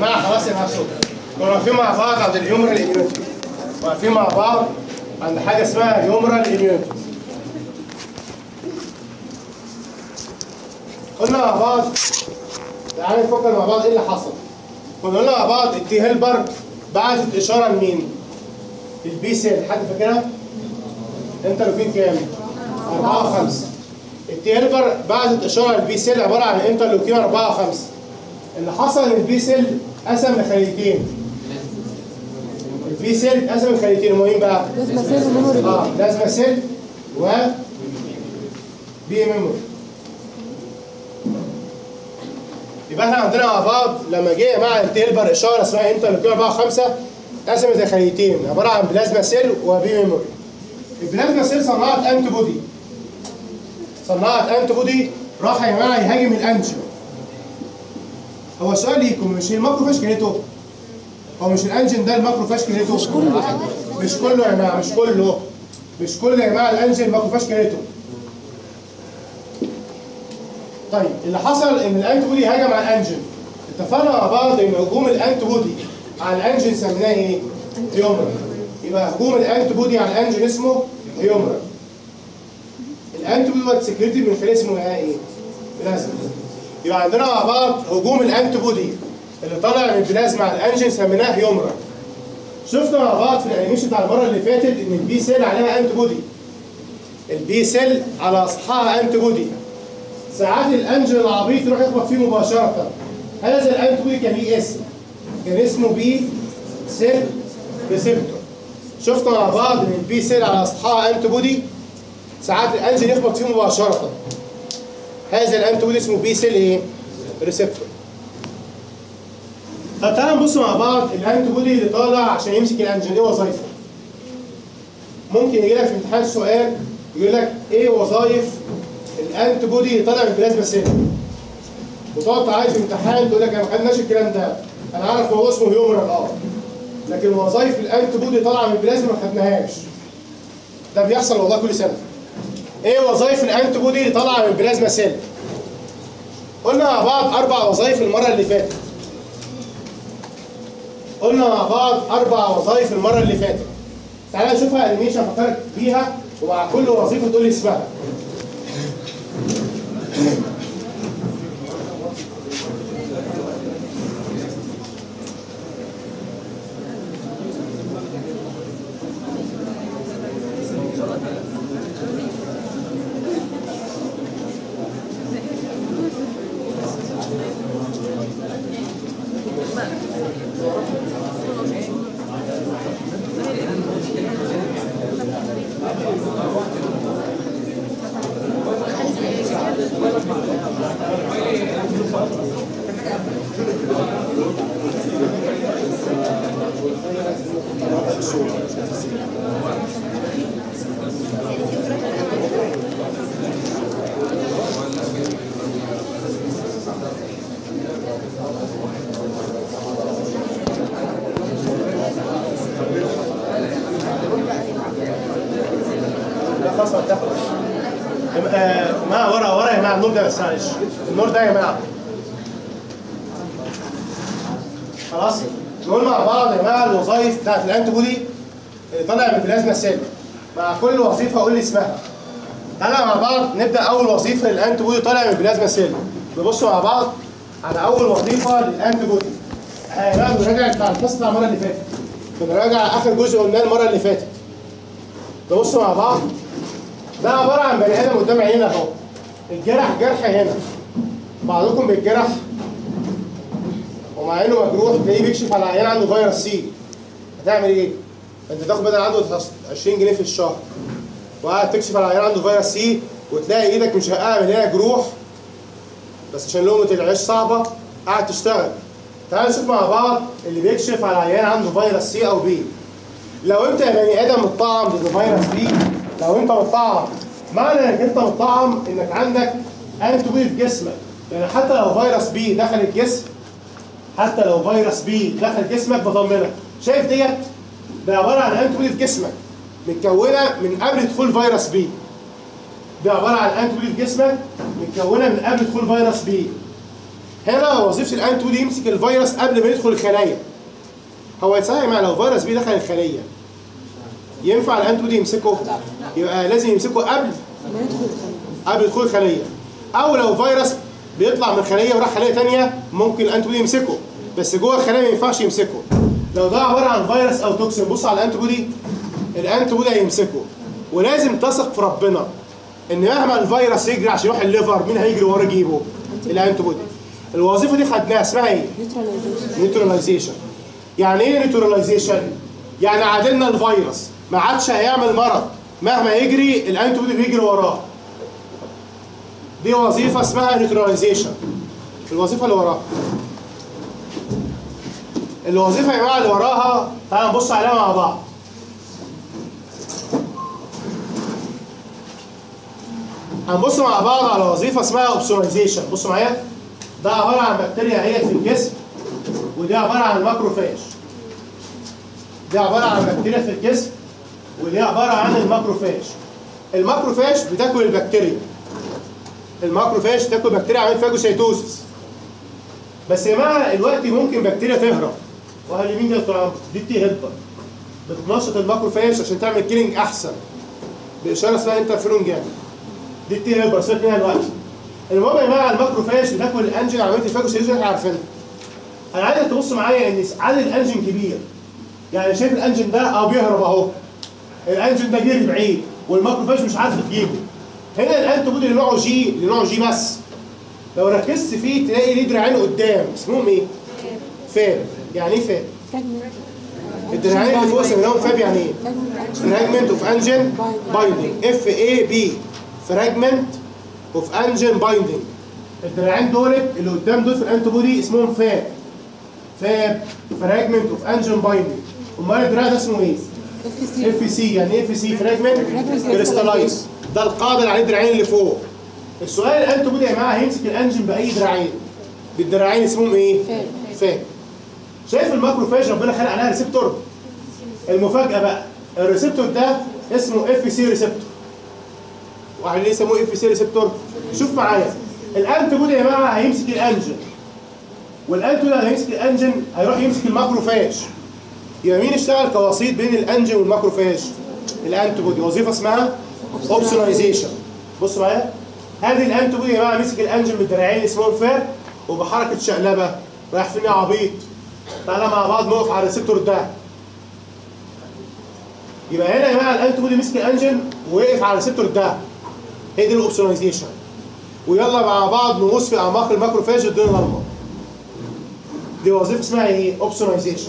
جماعه خلاص يا جماعه شكرا كنا واقفين مع بعض عند الهيومرال اميونيتي واقفين مع بعض عند حاجه اسمها هيومرال اميونيتي قلنا مع بعض تعالى نفكر مع بعض ايه اللي حصل كنا قلنا مع بعض التي هيلبر بعتت اشاره لمين؟ للبي سيل حد فاكرها؟ انترلوكين كام؟ 4 و5 التي هيلبر بعتت اشاره للبي سيل عباره عن انترلوكين 4 و5 اللي حصل ان البي سيل قسم لخليتين البي سيل اتقسم لخليتين هما مين بقى؟ لازم اسير الميموري دي اه لازمه سيل و بي ميموري يبقى احنا عندنا مع بعض لما جه مع التيلبر اشاره اسمها انترلوكين 4 5 قسمت لخليتين عباره عن بلازما سيل وبي ميموري البلازما سيل صنعت انتي بودي صنعت انتي بودي راح يا جماعه يهاجم الانجيو هو سؤال ليكم مش الماكروفاج كليته هو مش الانجن ده الماكروفاج كليته مش كله مش كله يا جماعه مش كله مش كله يا جماعه الانجن الماكروفاج كليته طيب اللي حصل ان الانتي بودي هجم على الانجن اتفقنا مع بعض ان هجوم الانتي بودي على الانجن سميناه ايه؟ هيومرا يبقى هجوم الانتي بودي على الانجن اسمه هيومرا الانتي بودي سكريتي من خلال اسمه ايه؟ بلازما يبقى عندنا مع بعض هجوم الانتي بودي اللي طالع من البلازما على الانجن سميناه هيومرا شفنا مع بعض في الانيميشن بتاع المره اللي فاتت ان البي سيل عليها انتي بودي البي سيل على سطحها انتي بودي ساعات الانجل العبيط يروح يخبط فيه مباشره هذا الانتي بودي كان ليه اسم كان اسمه بي سيل ريسبتور شفنا مع بعض ان البي سيل على سطحها انتي بودي ساعات الانجل يخبط فيه مباشره هذا الانتي بودي اسمه بي سيل ايه؟ ريسبتور طب تعالى نبص مع بعض الانتي بودي اللي طالع عشان يمسك الانجل ايه وظايفه؟ ممكن يجي لك في امتحان سؤال يقول لك ايه وظايف الانتي بودي اللي طالع من البلازما سيل وتقعد تعايد في امتحان تقول لك انا ما خدناش الكلام ده انا عارف هو اسمه هيومرال اه لكن وظايف الانتي بودي طالعه من البلازما ما خدناهاش ده بيحصل والله كل سنه ايه وظايف الانتي بودي اللي طالعه من البلازما سيل قلنا مع بعض اربع وظايف المره اللي فاتت قلنا مع بعض اربع وظايف المره اللي فاتت تعالى نشوفها انيميشن افكرك بيها ومع كل وظيفه تقول لي اسمها لا خلاص ما تاخد آه، جماعه ورا ورا يا جماعه النور ده بس معلش النور ده يا جماعه خلاص نقول مع بعض يا جماعه الوظائف بتاعت الانتي بودي اللي طالع من البلازما سيل مع كل وظيفه اقول لي اسمها تعالى مع بعض نبدا اول وظيفه للانتي بودي طالع من البلازما سيل نبص مع بعض على اول وظيفه للانتي بودي احنا بقى بنراجع بتاع القصه بتاع المره اللي فاتت بنراجع اخر جزء قلناه المره اللي فاتت نبص مع بعض ده عباره عن بني ادم قدام عينينا اهو الجرح جرح هنا بعضكم بيتجرح ومع انه مجروح تلاقيه بيكشف على عيان عنده فيروس سي هتعمل ايه؟ انت تاخد بدل عنده 20 جنيه في الشهر وقاعد تكشف على عيان عنده فيروس سي وتلاقي ايدك مش هقاها من هنا جروح بس عشان لقمه العيش صعبه قاعد تشتغل تعال نشوف مع بعض اللي بيكشف على عيان عنده فيروس سي او بي لو انت يا بني ادم متطعم ضد فيروس بي لو انت متطعم معنى انك انت متطعم انك عندك انتي بي في جسمك يعني حتى لو فيروس بي دخل الجسم حتى لو فيروس بي دخل جسمك بطمنك شايف ديت ده عباره عن انتي بي في جسمك متكونه من قبل دخول فيروس بي دي عباره عن انتي بي في جسمك متكونه من قبل دخول فيروس بي هنا وظيفه الانتي بودي يمسك الفيروس قبل ما يدخل الخلايا هو يتساهل مع لو فيروس بيه دخل الخليه ينفع الانتي بودي يمسكه يبقى لازم يمسكه قبل ما يدخل الخلية قبل دخول الخليه او لو فيروس بيطلع من خليه وراح خليه ثانيه ممكن الانتي بودي يمسكه بس جوه الخليه ما ينفعش يمسكه لو ده عباره عن فيروس او توكسين بص على الانتي بودي الانتي بودي هيمسكه ولازم تثق في ربنا ان مهما الفيروس يجري عشان يروح الليفر مين هيجري ورا يجيبه الانتي بودي الوظيفه دي خدناها اسمها ايه نيوتراليزيشن نيوتراليزيشن يعني ايه نيوتراليزيشن يعني عادلنا الفيروس ما عادش هيعمل مرض مهما يجري الانتي بودي بيجري وراه دي وظيفه اسمها نيوتراليزيشن الوظيفه اللي وراها الوظيفه يا جماعه اللي وراها تعالوا نبص عليها مع بعض هنبص مع بعض على وظيفه اسمها اوبسونايزيشن بصوا معايا ده عباره عن بكتيريا هي في الجسم ودي عباره عن الماكروفاج دي عباره عن بكتيريا في الجسم ودي عباره عن الماكروفاج الماكروفاج بتاكل البكتيريا الماكروفاج تاكل بكتيريا عامل فاجوسيتوزس بس يا جماعه الوقت ممكن بكتيريا تهرب وهل اليمين ده طبعا دي تي هيلبر بتنشط الماكروفاج عشان تعمل كيلينج احسن باشاره اسمها انترفيرون جامد دي تي هيلبر سيبك منها دلوقتي المهم يا جماعه الماكروفاج بتاكل الانجين عمليه الفاجوسيتوزس احنا عارفينها انا عايزك تبص معايا ان عدد الانجين كبير يعني شايف الانجين ده اه بيهرب اهو الانجين ده جري بعيد والماكروفاج مش عارف تجيبه هنا الانتي بودي اللي نوعه جي اللي نوعه جي بس لو ركزت فيه تلاقي ليه دراعين قدام اسمهم ايه؟ فاب يعني ايه فاب؟ الدراعين اللي فوق سميناهم فاب يعني ايه؟ فراجمنت اوف انجن بايندينج اف اي بي فراجمنت اوف انجن بايندينج الدراعين دولت اللي قدام دول في الانتي بودي اسمهم فاب فاب فراجمنت اوف انجن بايندينج امال الدراع ده اسمه ايه؟ اف سي يعني ايه اف سي فراجمنت كريستالايز ده القاعده اللي عليه الدراعين اللي فوق السؤال الانتي بودي يا جماعه هيمسك الانجن باي دراعين بالدراعين اسمهم ايه؟ فاب. فاب شايف الماكروفاج ربنا خلق عليها ريسبتور المفاجاه بقى الريسبتور ده اسمه اف سي ريسبتور وعليه يسموه اف سي ريسبتور شوف معايا الانتي بودي يا جماعه هيمسك الانجن والانتي بودي اللي هيمسك الانجن هيروح يمسك الماكروفاج يبقى مين اشتغل كوسيط بين الانجن والماكروفاج الانتي بودي وظيفه اسمها اوبسونايزيشن بص معايا هذه الانتي بودي يا جماعه مسك الانجن بالدراعين اسمهم فاب وبحركه شقلبه رايح فين يا عبيط تعالى مع بعض نقف على الريسبتور ده يبقى هنا يا جماعه الانتي بودي مسك الانجن ووقف على الريسبتور ده هي دي الاوبسونايزيشن ويلا مع بعض نغوص في اعماق الماكروفاج الدنيا ضلمه دي وظيفه اسمها ايه؟ اوبسونايزيشن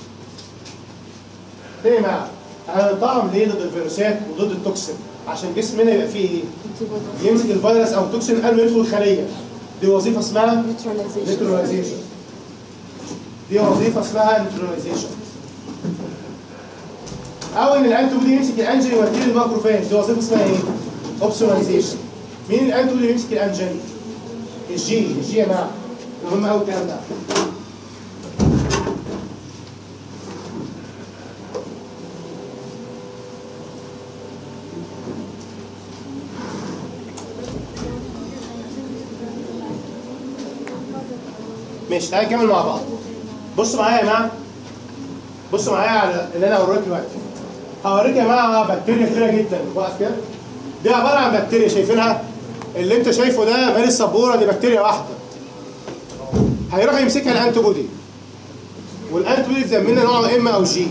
تاني معايا هنطعم ليه ضد الفيروسات وضد التوكسين عشان جسمنا يبقى فيه ايه؟ يمسك الفيروس او التوكسين قبل ما يدخل الخليه دي وظيفه اسمها نيوتراليزيشن نيوتراليزيشن دي وظيفه اسمها نيوتراليزيشن او ان الانتي بودي يمسك الانجن يوديه للماكروفاج دي وظيفه اسمها ايه؟ اوبسونايزيشن مين الانتي بودي اللي يمسك الانجن؟ الجي الجي يا جماعه مهم قوي الكلام ده ماشي تعالى نكمل مع بعض بصوا معايا يا جماعه بصوا معايا على اللي انا هوريك دلوقتي هوريك يا جماعه بكتيريا كتيره جدا واقف كده دي عباره عن بكتيريا شايفينها اللي انت شايفه ده مال السبوره دي بكتيريا واحده هيروح يمسكها الانتي بودي والانتي بودي في دمنا نوعه ام او جي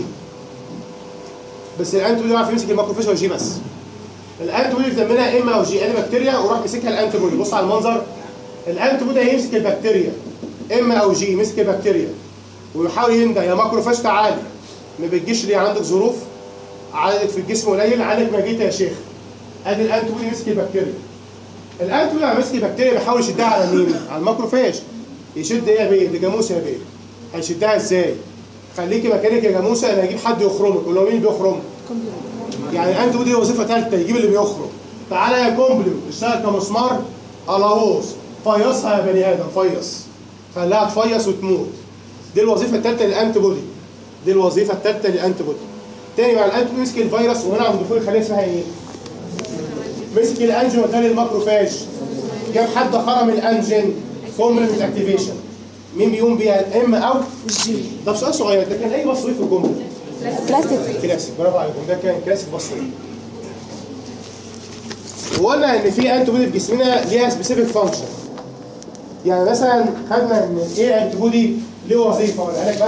بس الانتي بودي يعرف يمسك الماكروفاج او جي بس الانتي بودي في دمنا ام او جي ادي بكتيريا وراح مسكها الانتي بودي بص على المنظر الانتي بودي هيمسك البكتيريا ام او جي مسك البكتيريا ويحاول يندى يا ماكروفاج تعالي ما بتجيش ليه عندك ظروف عددك في الجسم قليل عندك ما جيت يا شيخ ادي الانتي بودي مسك البكتيريا الانتي بودي لما مسك البكتيريا بيحاول يشدها على مين؟ على الماكروفاج يشد ايه يا بيه؟ دي جاموسه يا بيه هيشدها ازاي؟ خليكي مكانك يا جاموسه انا هجيب حد يخرمك ولو مين بيخرم؟ يعني الانتي بودي وظيفه ثالثه يجيب اللي بيخرم تعالى يا كومبليو اشتغل كمسمار الاروس فيصها يا بني ادم فيص خليها تفيص وتموت دي الوظيفه الثالثه للانتي بودي دي الوظيفه الثالثه للانتي بودي تاني بقى الانتي بودي مسك الفيروس وهنا عند دخول الخليه اسمها ايه؟ مسك الانجن وداه للماكروفاج جاب حد خرم الانجن كومبلمنت اكتيفيشن مين بيقوم بيها الام او الجي ده سؤال صغير ده كان اي بصري في الجمله كلاسيك كلاسيك برافو عليكم ده كان كلاسيك بصري وقلنا ان في انتي بودي في جسمنا ليها سبيسيفيك فانكشن يعني مثلا خدنا ان ايه انتي بودي ليه وظيفه ولا لك بس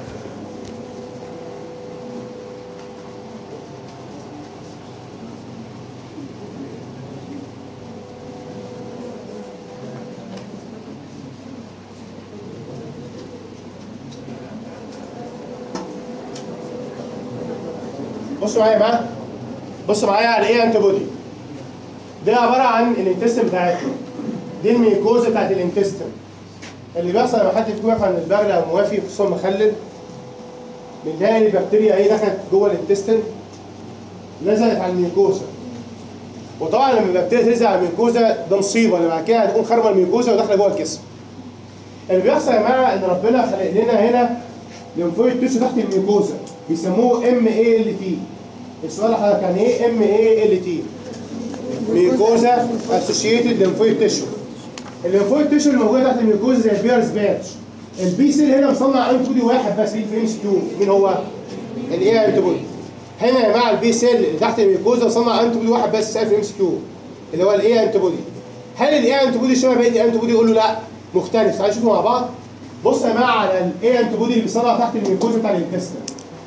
بصوا معايا بقى بصوا معايا على ايه انتي بودي ده عباره عن الانتستين بتاعتنا دي الميكوزا بتاعت الانتستين اللي بيحصل لما حد فيكم يفهم ان البغل او موافي خصوصا مخلل بنلاقي البكتيريا ايه دخلت جوه الانتستين نزلت على الميكوزا وطبعا لما البكتيريا تنزل على الميكوزا ده مصيبه اللي بعد كده هتقوم خارمه الميكوزا وداخله جوه الجسم اللي بيحصل يا جماعه ان ربنا خلق لنا هنا ليمفويد تيشو تحت الميكوزا بيسموه ام اي ال تي السؤال حضرتك يعني ايه ام اي ال تي ميكوزا اسوشيتد ليمفويد تيشو الليمفويد تيشو اللي موجوده تحت الميكوزا زي البيرز باتش البي سيل هنا مصنع انتي بودي واحد بس ليه في ام سي كيو مين هو؟ الايه انتي بودي هنا يا جماعه البي سيل اللي تحت الميكوزا مصنع انتي بودي واحد بس سال في ام سي كيو اللي هو الايه انتي بودي هل الايه انتي بودي شبه بقيه الانتي بودي يقول له لا مختلف تعالوا نشوفوا مع بعض بص يا جماعه على الايه انتي بودي اللي بيصنع تحت الميكوزا بتاع الانتستين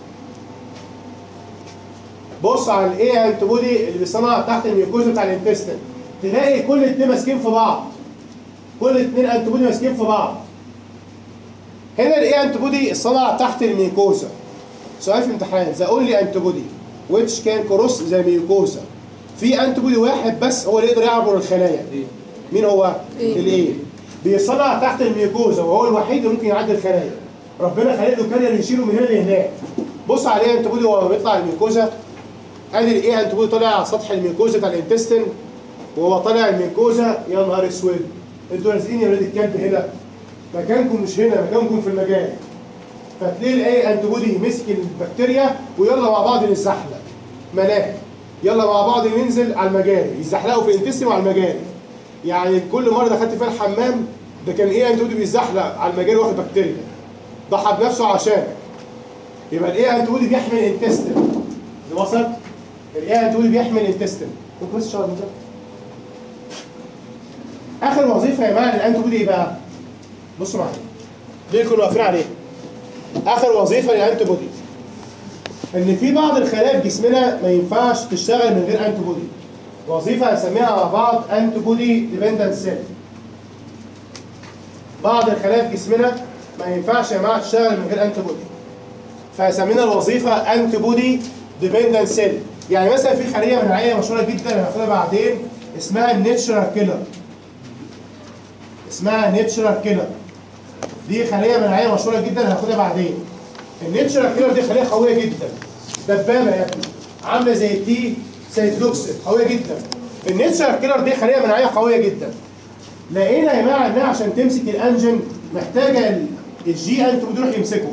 بص على الايه انتي بودي اللي بيصنع تحت الميكوزا بتاع الانتستين تلاقي كل اتنين ماسكين في بعض كل اتنين انتي بودي ماسكين في بعض هنا الايه انتي بودي صنع تحت الميكوزا سؤال في امتحان ذا اونلي انتي بودي which can cross the mucosa في انتي بودي واحد بس هو اللي يقدر يعبر الخلايا مين هو؟ إيه. الايه بيصنع تحت الميكوزا وهو الوحيد اللي ممكن يعدي الخلايا ربنا خلق له كارير يشيله من هنا لهناك بص على الايه انتي بودي وهو بيطلع الميكوزا ادي الايه انتي بودي طالع على سطح الميكوزا بتاع الانتستين وهو طالع الميكوزا يا نهار اسود انتوا لازقين يا ولاد الكلب هنا مكانكم مش هنا مكانكم في المجال فتلاقي الايه انتي بودي مسك البكتيريا ويلا مع بعض نتزحلق مناهج يلا مع بعض ننزل على المجاري يزحلقوا في الانتستين وعلى المجاري يعني كل مره دخلت فيها الحمام ده كان ايه انتي بودي بيزحلق على المجاري واخد بكتيريا ضحى بنفسه عشانك يبقى الايه انتي بودي بيحمي الانتستين اللي وصل الايه انتي بودي بيحمي الانتستين ممكن بس تشتغل ده اخر وظيفه يا جماعه للانتي بودي ايه بقى؟ بصوا معايا دي كنا واقفين عليه اخر وظيفه للانتي بودي ان في بعض الخلايا في جسمنا ما ينفعش تشتغل من غير انتي بودي وظيفه هنسميها مع بعض انتي بودي ديبندنت سيل بعض الخلايا في جسمنا ما ينفعش يا جماعه تشتغل من غير انتي بودي فسمينا الوظيفه انتي بودي ديبندنت سيل يعني مثلا في خليه مناعيه مشهوره جدا هناخدها بعدين اسمها النيتشرال كيلر اسمها نيتشرال كيلر دي خليه مناعيه مشهوره جدا هناخدها بعدين النيتشرال كيلر دي خليه قويه جدا دبابه يا ابني عامله زي التي سيتوكسين قويه جدا النيتشرال كيلر دي خليه مناعيه قويه جدا لقينا يا جماعه انها عشان تمسك الانجن محتاجه ال- الجي انتي بودي يروح يمسكه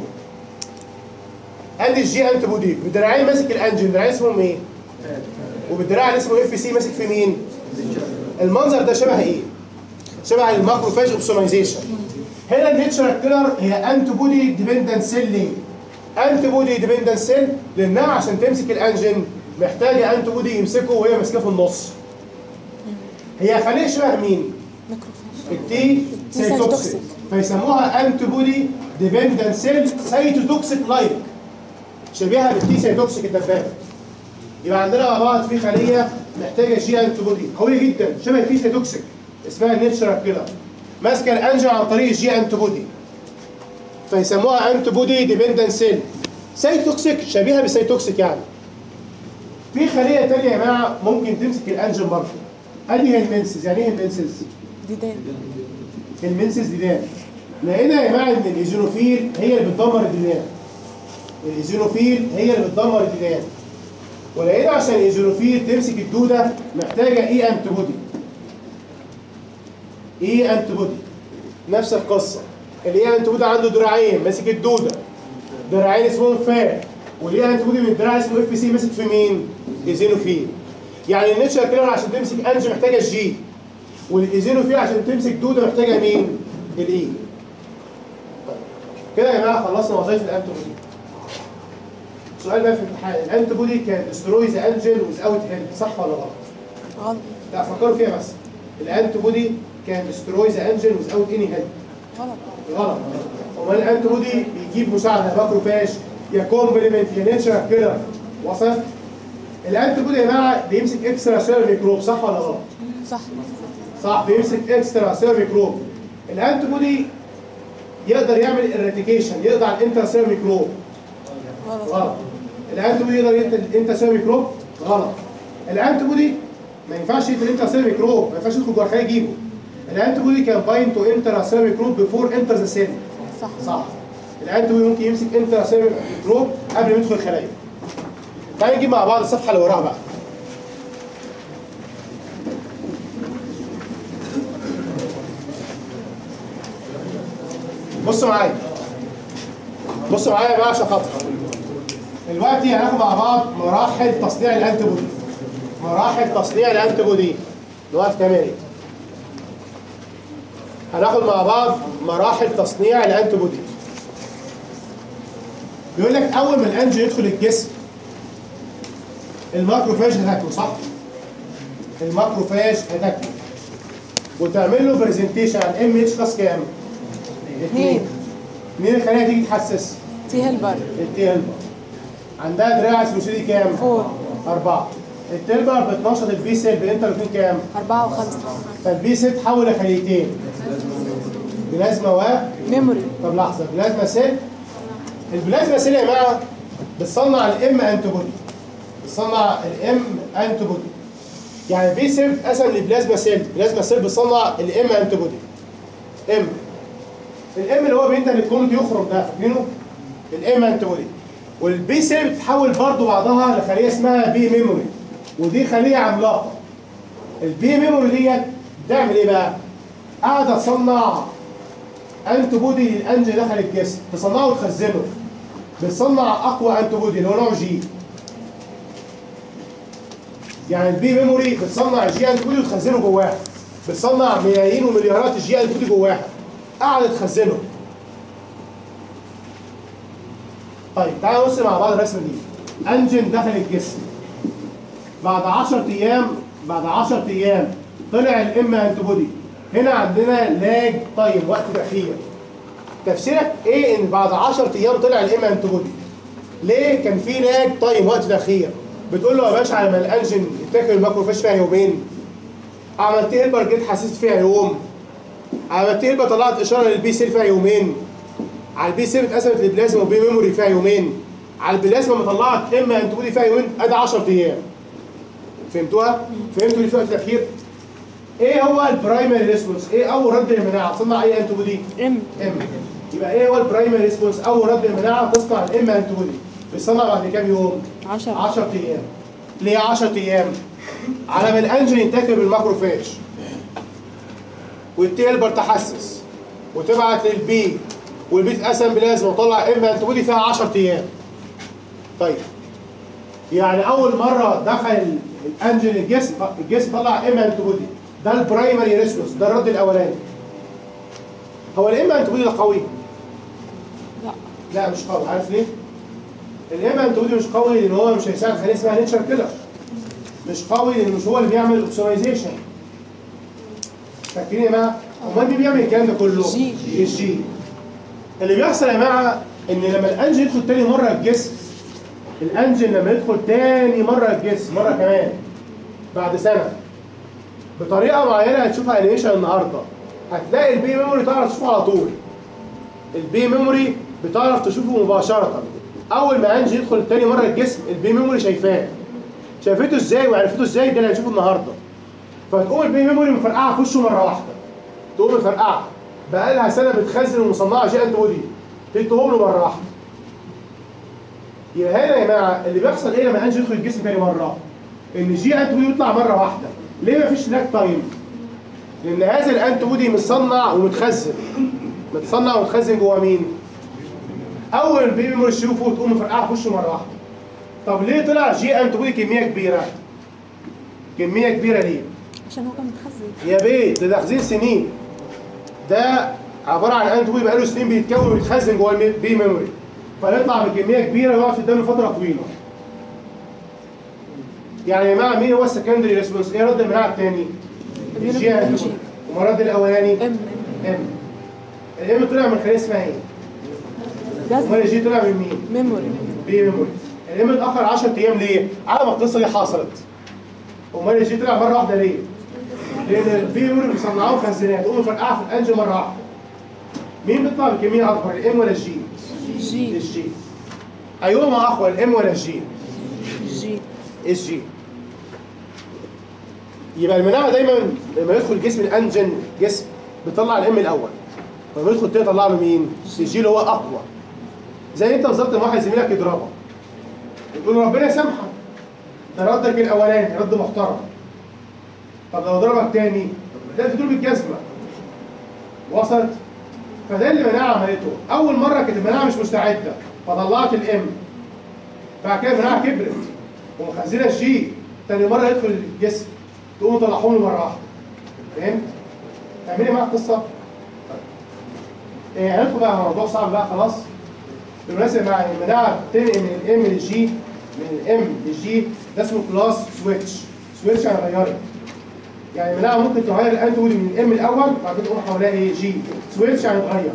ادي الجي انتي بودي بدراعين ماسك الانجن دراعين اسمهم ايه؟ وبالدراع اللي اسمه اف سي ماسك في مين؟ المنظر ده شبه ايه؟ شبه الماكروفاج اوبسونايزيشن هنا النيتشرال كيلر هي انتي بودي ديبندنت سيل ليه؟ انتي بودي ديبندنت سيل لانها عشان تمسك الانجن محتاجه انتي بودي يمسكه وهي ماسكاه في النص هي خليه شبه مين؟ ميكروفاج التي سيتوكسيك فيسموها انتي بودي ديبندنت سيل سيتوتوكسيك لايك شبيهه بالتي سيتوكسيك الدبابه يبقى عندنا مع بعض في خليه محتاجه جي انتي بودي قويه جدا شبه التي سيتوكسيك اسمها نيتشرال كيلر ماسكه الانجن عن طريق الجي انتي بودي فيسموها انتي بودي ديبندنت سيل سيتوكسيك شبيهه بالسيتوكسيك يعني في خليه تانية يا جماعه ممكن تمسك الانجن برضه ادي هي المنسز يعني ايه المنسز؟ ديدان المنسز ديدان لقينا يا جماعه ان الايزينوفيل هي اللي بتدمر الديدان الايزينوفيل هي اللي بتدمر الديدان ولقينا عشان الايزينوفيل تمسك الدوده محتاجه ايه انتي بودي ايه انتي بودي نفس القصه الايه انتي بودي عنده دراعين ماسك الدوده دراعين اسمهم فاك والايه انتي بودي من الدراع اسمه اف سي ماسك في مين؟ ايزينوفيل يعني النيتشر كيلر عشان تمسك انج محتاجه الجي والايزينوفيل عشان تمسك دوده محتاجه مين؟ الاي كده يا جماعه خلصنا وظائف الانتي بودي سؤال بقى في الامتحان الانتي بودي كان دستروي ذا انجل ويز اوت هيلب صح ولا غلط؟ غلط لا فكروا فيها بس الانتي بودي كان دستروي ذا انجل ويز اوت اني هيلب غلط غلط امال الانتي بودي بيجيب مساعده ماكروفاج يا كومبلمنت يا نيتشر كده وصل الانتي بودي يا جماعه بيمسك اكسترا سيلر ميكروب صح ولا غلط؟ صح صح بيمسك اكسترا سيلر ميكروب الانتي بودي يقدر يعمل اريتيكيشن يقضي على الانترا سيلر ميكروب غلط غلط الانتي بودي يقدر يقتل الانترا سيلر ميكروب غلط الانتي بودي ما ينفعش يقتل الانترا سيلر ميكروب ما ينفعش يدخل جوه الخلايا يجيبه الانتي بودي كان باين تو انترا سيلر ميكروب بيفور انتر ذا سيل صح صح الانتي بودي ممكن يمسك انترا سيلر ميكروب قبل ما يدخل الخلايا تعالى نجيب مع بعض الصفحه اللي وراها بقى بصوا معايا بصوا معايا بقى عشان خاطر دلوقتي هناخد مع بعض مراحل تصنيع الانتي بودي مراحل تصنيع الانتي بودي نوقف كمان هناخد مع بعض مراحل تصنيع الانتي بودي بيقول لك اول ما الانجل يدخل الجسم الماكروفاج هتاكله صح؟ الماكروفاج هتاكله وتعمل له برزنتيشن على ام اتش كلاس كام؟ اثنين مين الخليه تيجي تحسس؟ تي هيلبر التي هيلبر عندها دراع اسمه كام؟ فور أربعة التلبر بتنشط البي سيل بانترلوكين كام؟ أربعة وخمسة فالبي سيل تحول لخليتين بلازما و ميموري طب لحظة بلازما سيل البلازما سيل يا جماعة بتصنع الام انتيبودي بتصنع الام انتيبودي يعني البي سيل بتتقسم لبلازما سيل بلازما سيل بتصنع الام انتيبودي ام الام اللي هو بينتج الكومنت يخرج ده فاكرينه؟ الام انتيبودي والبي سيل بتتحول برضه بعضها لخليه اسمها بي ميموري ودي خليه عملاقه البي ميموري ديت بتعمل ايه بقى؟ قاعده تصنع انتي بودي للانجل دخل الجسم تصنعه وتخزنه بتصنع اقوى انتي بودي اللي هو نوع جي يعني البي ميموري بتصنع جي انتي بودي وتخزنه جواها بتصنع ملايين ومليارات الجي انتي بودي جواها قاعده تخزنه طيب تعالوا نبص مع بعض الرسمه دي انجن دخل الجسم بعد 10 ايام بعد 10 ايام طلع الام انتي بودي هنا عندنا لاج تايم وقت تاخير تفسيرك ايه ان بعد 10 ايام طلع الام انتي بودي ليه كان في لاج تايم وقت تاخير بتقول له يا باشا على ما الانجن يتاكل الماكروفاج فيها يومين عملت هيلبر جيت حسست فيها يوم عملت هيلبر طلعت اشاره للبي سيل فيها يومين على البي سيل اتقسمت لبلازما وبي ميموري فيها يومين على البلازما ما طلعت ام انتي بودي فيها يومين ادي 10 ايام فهمتوها؟ فهمتوا اللي في وقت الاخير؟ ايه هو البرايمري ريسبونس؟ ايه اول رد للمناعه؟ تصنع اي انتي بودي؟ ام ام يبقى ايه هو البرايمري ريسبونس؟ اول رد للمناعه تصنع الام انتي بودي بيصنع بعد كام يوم؟ 10 10 ايام ليه 10 ايام؟ على ما الانجل ينتكر بالماكروفاج والتي هيلبر تحسس وتبعت للبي والبي تقسم بلازما وطلع ام انتي بودي فيها 10 ايام طيب يعني اول مره دخل الانجل الجسم الجسم طلع ام انتي بودي ده البرايمري ريسبونس ده الرد الاولاني هو الام انتي بودي ده قوي لا لا مش قوي عارف ليه؟ الام انتي بودي مش قوي لان هو مش هيساعد خليه اسمها نيتشر كيلر مش قوي لان مش هو اللي بيعمل اوبسونايزيشن فاكرين يا جماعه؟ امال مين بيعمل الكلام ده كله؟ الجي. الجي اللي بيحصل يا جماعه ان لما الانجل يدخل تاني مره الجسم الانجل لما يدخل تاني مره الجسم مره كمان بعد سنه بطريقه معينه هتشوفها انيميشن النهارده هتلاقي البي ميموري تعرف تشوفه على طول البي ميموري بتعرف تشوفه مباشره اول ما انجل يدخل تاني مره الجسم البي ميموري شايفاه شافته ازاي وعرفته ازاي ده اللي هنشوفه النهارده فتقوم البي ميموري مفرقعه في وشه مره واحده تقوم مفرقعه بقى لها سنه بتخزن ومصنعه جي انت بودي تديهم له مره واحده يبقى هنا يا جماعه اللي بيحصل ايه لما انجل يدخل الجسم تاني مره؟ ان الجي انت بودي يطلع مره واحده ليه مفيش لاج تايم؟ لان هذا الانتي بودي متصنع ومتخزن متصنع ومتخزن جوه مين؟ اول البي ميموري تشوفه تقوم مفرقعه في وشه مره واحده طب ليه طلع جي انتي بودي كميه كبيره؟ كميه كبيره ليه؟ عشان هو كان متخزن يا بيت ده تخزين سنين ده عباره عن انتي بودي بقاله سنين بيتكون ويتخزن جوه البي ميموري فيطلع بكميه كبيره ويقعد قدامنا فتره طويله يعني يا جماعه مين هو السكندري ريسبونس ايه رد المناعه الثاني الجي انتي ومرد الاولاني ام ام الام طلع من خليه اسمها ايه؟ امال جاز الجي طلع من مين؟ ميموري بي ميموري الام اتاخر 10 ايام ليه؟ على ما القصه دي حصلت امال الجي طلع مره واحده ليه؟ لان البي ميموري بيصنعوه مخزنات تقوم فرقعها في الانجن مره واحده مين بيطلع بكميه اكبر الام ولا الجي؟ جي الجي ايهما اقوى الام ولا الجي؟ جي الجي يبقى المناعه دايما لما يدخل جسم الانجن جسم بيطلع الام الاول لما يدخل تاني يطلع له مين؟ الجي اللي هو اقوى زي انت بالظبط لما واحد زميلك يضربك تقول له ربنا يسامحك ده ردك الاولاني رد محترم طب لو ضربك تاني ده تدور بالجزمه وصلت فده اللي المناعه عملته اول مره كانت المناعه مش مستعده فطلعت الام بعد كده المناعه كبرت ومخزنه الجي تاني مره يدخل الجسم تقوم طلعهم له مره واحده فهمت؟ تعملي معايا القصه؟ طيب. إيه هندخل بقى على موضوع صعب بقى خلاص بالمناسبه مع المناعه بتنقل من الام للجي من الام للجي ده اسمه كلاس سويتش سويتش يعني غيرت يعني المناعه ممكن تغير الانتي بودي من الام الاول بعد كده تقوم حواليها ايه جي سويتش يعني تغير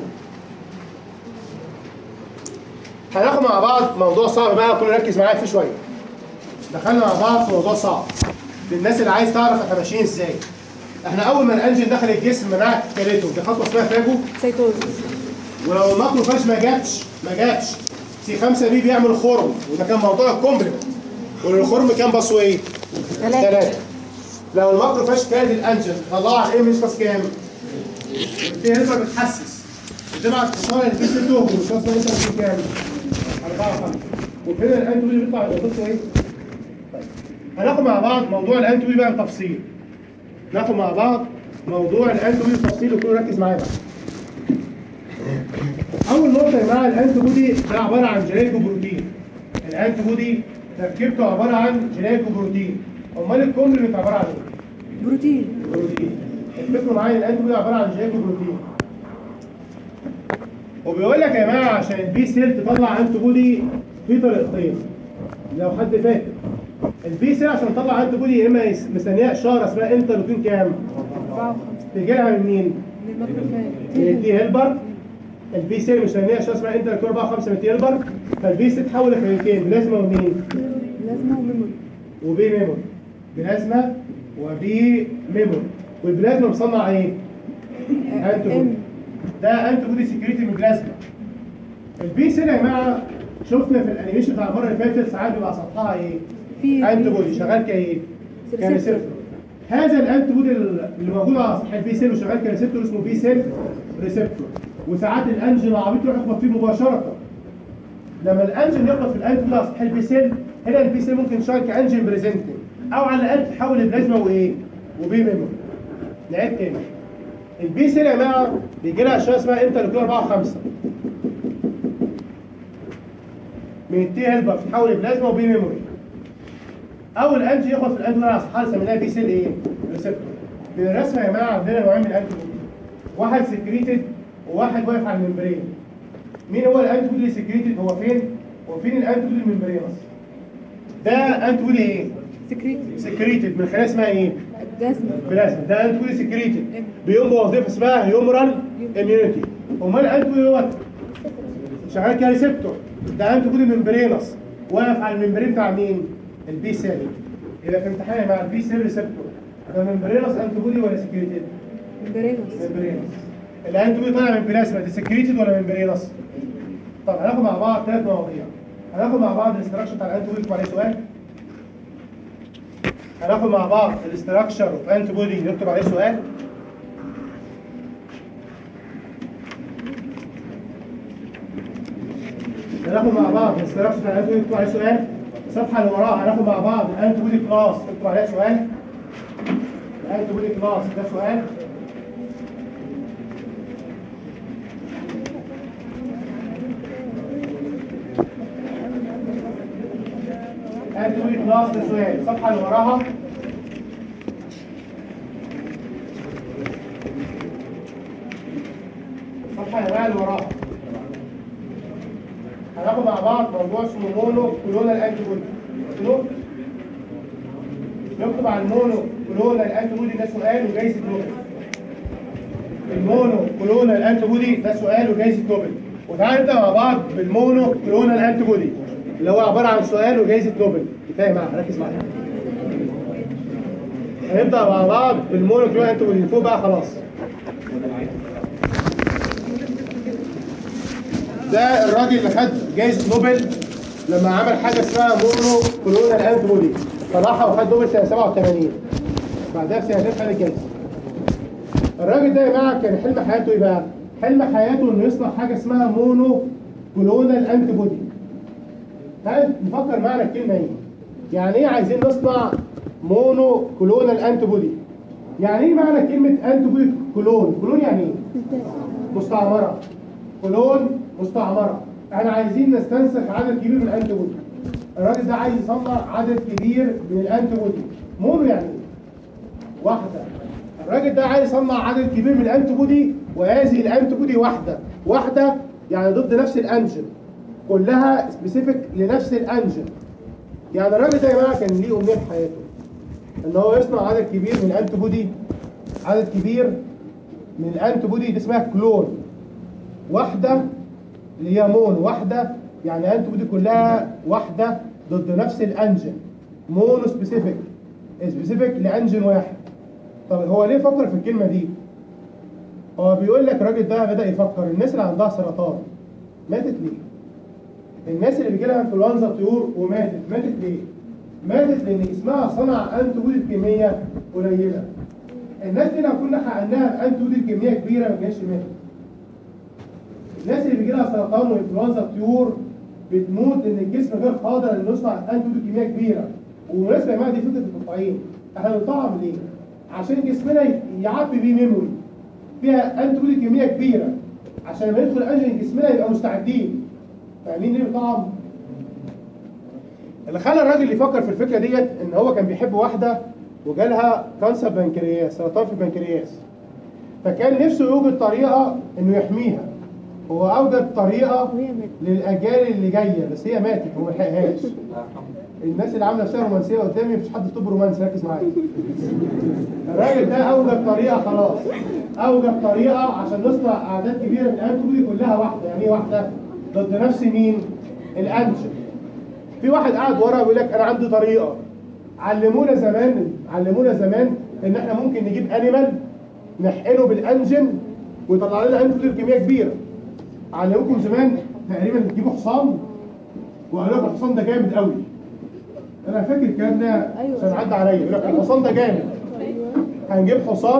هناخد مع بعض موضوع صعب بقى كل ركز معايا فيه شويه دخلنا مع بعض في موضوع صعب للناس اللي عايز تعرف احنا ماشيين ازاي احنا اول ما الانجن دخل الجسم مناعه كلته دي خطوه اسمها فاجو سيتوزيس ولو الماكروفاج ما جاتش ما جاتش سي 5 بي بيعمل خرم وده كان موضوع الكومبلمنت والخرم كان بصوا ايه؟ ثلاثة ثلاثة لو الماكروفاج كاد الانجن طلع ايه مش بس كام؟ في هنا بتحسس بتبعت اتصال البي سي توب والكاس ده مثلا في كام؟ 4 5 وفين الانتي بي بيطلع يبقى بصوا ايه؟ طيب هناخد مع بعض موضوع الانتي بي بقى بتفصيل ناخد مع بعض موضوع الانتي بي بتفصيل وكله ركز معايا بقى اول نقطه يا جماعه الانتي بودي ده عباره عن جلايكو بروتين الانتي بودي تركيبته عباره عن جلايكو بروتين امال الكومبلمنت عباره عن ايه؟ بروتين بروتين افتكروا معايا الانتي بودي عباره عن جلايكو بروتين وبيقول لك يا جماعه عشان البي سيل تطلع انتي بودي في طريقتين لو حد فاكر البي سيل عشان تطلع انتي بودي يا اما يس- مستنيه اشاره اسمها انترلوكين كام؟ أربعة وخمسة تيجي لها من مين؟ من الميكروفاج من التي هيلبر البي سيل مستنيه اشاره اسمها انترلوكين 4 5 من التي هيلبر فالبي سيل تحول لكلمتين بلازما ومين؟ لازمة وميموري وبي ميموري بلازما وبي ميموري والبلازما مصنع ايه؟ انتي بودي ام ده انتي بودي سكريتي من البلازما البي سيل يا جماعه شفنا في الانيميشن بتاع المره اللي فاتت ساعات بيبقى سطحها ايه؟ في انتي بودي شغال كايه؟ كريسبتور هذا الانتي بودي اللي موجود على سطح البي سيل وشغال كريسبتور اسمه بي سيل ريسبتور وساعات الانجن العبيط يروح يخبط فيه مباشره لما الانجن يخبط في الانتي بودي على سطح البي سيل هنا البي سيل ممكن يشتغل كانجن بريزنتنج او على الاقل تحول لبلازما وايه؟ وبي ميموري نعيد تاني البي سيل يا جماعه بيجي لها اشياء اسمها انترلوكين 4 و5 من التي هيلبر تتحول لبلازما وبي ميموري اول انتي ياخد في الانتي على صحه سميناها بي سيل ايه؟ ريسبتور من الرسمه يا جماعه عندنا نوعين من الانتي بودي واحد سكريتد وواحد واقف على الممبرين مين هو الانتي بودي اللي سكريتد هو فين؟ وفين الانتي بودي الممبرينس ده انتي بودي ايه؟ سكريت سكريتد من خلال اسمها ايه؟ جازمة بلازما ده انتي بودي سكريتد بيقوم بوظيفه اسمها هيومرال اميونيتي امال الانتي بودي هو شغال كريسبتور ده انتي بودي ممبرينس واقف على الممبرين بتاع مين؟ البي سيل يبقى في امتحان مع البي سيل ريسبتور ده ممبرينس انتي بودي ولا سكريتد؟ ممبرينوس ممبرينس الانتي بودي طالع من بلازما دي سكريتد ولا ممبرينس؟ طب هناخد مع بعض ثلاث مواضيع هناخد مع بعض الاستراكشر بتاع الانتي بودي نكتب عليه سؤال هناخد مع بعض الاستراكشر اوف انتي بودي نكتب عليه سؤال هناخد مع بعض الاستراكشر بتاع الانتي بودي نكتب عليه سؤال الصفحه اللي وراها هناخد مع بعض الانتي بودي كلاس نكتب عليها سؤال الانتي بودي كلاس ده سؤال انتي بودي كلاس ده سؤال الصفحه اللي وراها الجماعه اللي وراها هناخد مع بعض موضوع اسمه مونو كلونال انتي بودي شنو؟ نكتب على المونو كلونال انتي بودي ده سؤال وجايزه نوبل المونو كلونال انتي بودي ده سؤال وجايزه نوبل وتعالى نبدا مع بعض بالمونو كلونال انتي بودي اللي هو عباره عن سؤال وجايزه نوبل كفايه معايا ركز معايا هنبدا مع بعض بالمونو كلونال انتي بودي فوق بقى خلاص ده الراجل اللي خد جايزه نوبل لما عمل حاجه اسمها مونو كلونال انتي بودي صراحه وخد نوبل سنه 87 بعدها بسنتين خد الجايزه الراجل ده يا جماعه كان حلم حياته ايه بقى؟ حلم حياته انه يصنع حاجه اسمها مونو كلونال انتي بودي. تعال نفكر معنا الكلمه ايه؟ يعني ايه عايزين نصنع مونو كلونال انتي بودي؟ يعني ايه معنى كلمه انتي بودي كلون؟ كلون يعني ايه؟ مستعمره. كلون مستعمره. احنا عايزين نستنسخ عدد كبير من الانتي بودي. الراجل ده عايز يصنع عدد كبير من الانتي بودي. مونو يعني ايه؟ واحده. الراجل ده عايز يصنع عدد كبير من الانتي بودي وهذه الانتي بودي واحده واحده يعني ضد نفس الانجن كلها سبيسيفيك لنفس الانجن يعني الراجل ده يا جماعه كان ليه امنيه في حياته ان هو يصنع عدد كبير من الانتي بودي عدد كبير من الانتي بودي دي اسمها كلون واحده اللي هي مون واحده يعني انتي بودي كلها واحده ضد نفس الانجن مونو سبيسيفيك سبيسيفيك لانجن واحد طب هو ليه فكر في الكلمة دي؟ هو بيقول لك الراجل ده بدأ يفكر الناس اللي عندها سرطان ماتت ليه؟ الناس اللي بيجي لها انفلونزا طيور وماتت ماتت ليه؟ ماتت لأن جسمها صنع أنتي بودي كمية قليلة. الناس دي لو كنا حقناها أنتي بودي كمية كبيرة ما كانتش ماتت. الناس اللي بيجي لها سرطان وانفلونزا طيور بتموت لأن الجسم غير قادر إنه يصنع أنتي بودي كمية كبيرة. وبالمناسبة يا جماعة دي فكرة التطعيم. احنا بنطعم ليه؟ عشان جسمنا يعبي بيه ميموري فيها انتي بودي كميه كبيره عشان لما يدخل انجن جسمنا يبقى مستعدين فاهمين ليه بنطعم؟ اللي خلى الراجل يفكر في الفكره ديت ان هو كان بيحب واحده وجالها كانسر بنكرياس سرطان في البنكرياس فكان نفسه يوجد طريقه انه يحميها هو اوجد طريقه وهي ماتت. للاجيال اللي جايه بس هي ماتت وما لحقهاش الناس اللي عامله نفسها رومانسيه قدامي مفيش حد طب رومانسي ركز معايا الراجل ده اوجد طريقه خلاص اوجد طريقه عشان نصنع اعداد كبيره من الانتي بودي كلها واحده يعني ايه واحده ضد نفس مين الانجن في واحد قاعد ورا بيقول لك انا عندي طريقه علمونا زمان علمونا زمان ان احنا ممكن نجيب انيمال نحقنه بالانجن ويطلع لنا انتي بودي كميه كبيره علموكم زمان تقريبا تجيبوا حصان وقالوا لكم الحصان ده جامد قوي انا فاكر الكلام ده أيوة. عشان عدى عليا يقول لك الحصان ده جامد ايوه هنجيب حصان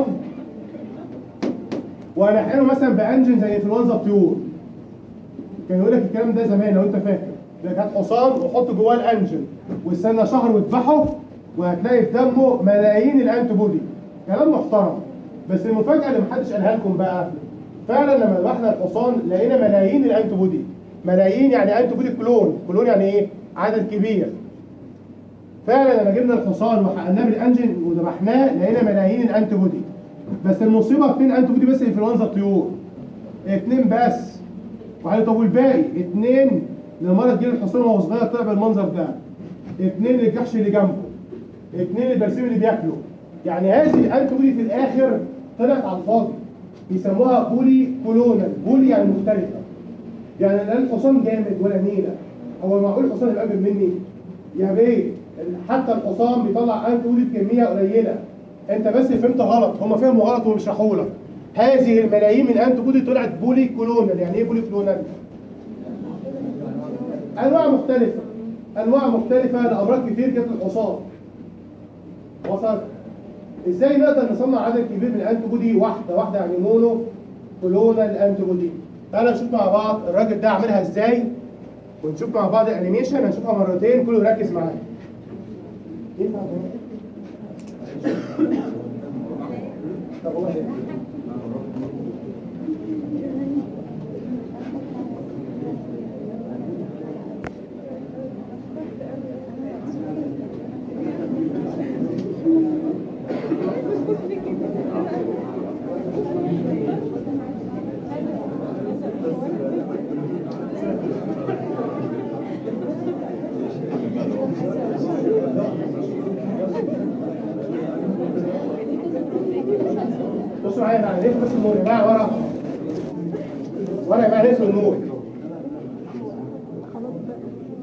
وهنحقنه مثلا بانجن زي انفلونزا الطيور كان يقول لك الكلام ده زمان لو انت فاكر يقول لك هات حصان وحط جواه الانجن واستنى شهر واذبحه وهتلاقي في دمه ملايين الانتي بودي كلام محترم بس المفاجاه اللي محدش قالها لكم بقى فعلا لما ذبحنا الحصان لقينا ملايين الانتي بودي ملايين يعني انتي بودي كلون كلون يعني ايه عدد كبير فعلا لما جبنا الحصان وحقناه بالانجن وذبحناه لقينا ملايين الانتي بودي بس المصيبه فين انتي بودي بس انفلونزا الطيور اتنين بس وقال طب والباقي اتنين لمرض جه الحصان وهو صغير طلع بالمنظر ده اتنين للجحش اللي جنبه اتنين للبرسيم اللي بياكله يعني هذه الانتي بودي في الاخر طلعت على الفاضي بيسموها بولي كولونال بولي يعني مختلفه يعني لا الحصان جامد ولا نيله هو معقول الحصان يبقى اجمل مني يا بيه حتى الحصان بيطلع انت بودي بكميه قليله انت بس فهمت غلط هم فهموا غلط وبيشرحوا لك هذه الملايين من الانتي بودي طلعت بولي كولونال يعني ايه بولي كولونال انواع مختلفه انواع مختلفه لامراض كتير جت الحصان وصلت ازاي نقدر نصنع عدد كبير من الانتي بودي واحده واحده يعني مونو كلونال انتي بودي تعالى نشوف مع بعض الراجل ده عاملها ازاي ونشوف مع بعض الانيميشن هنشوفها مرتين كله يركز معايا ينفع ده؟ طب هو ده.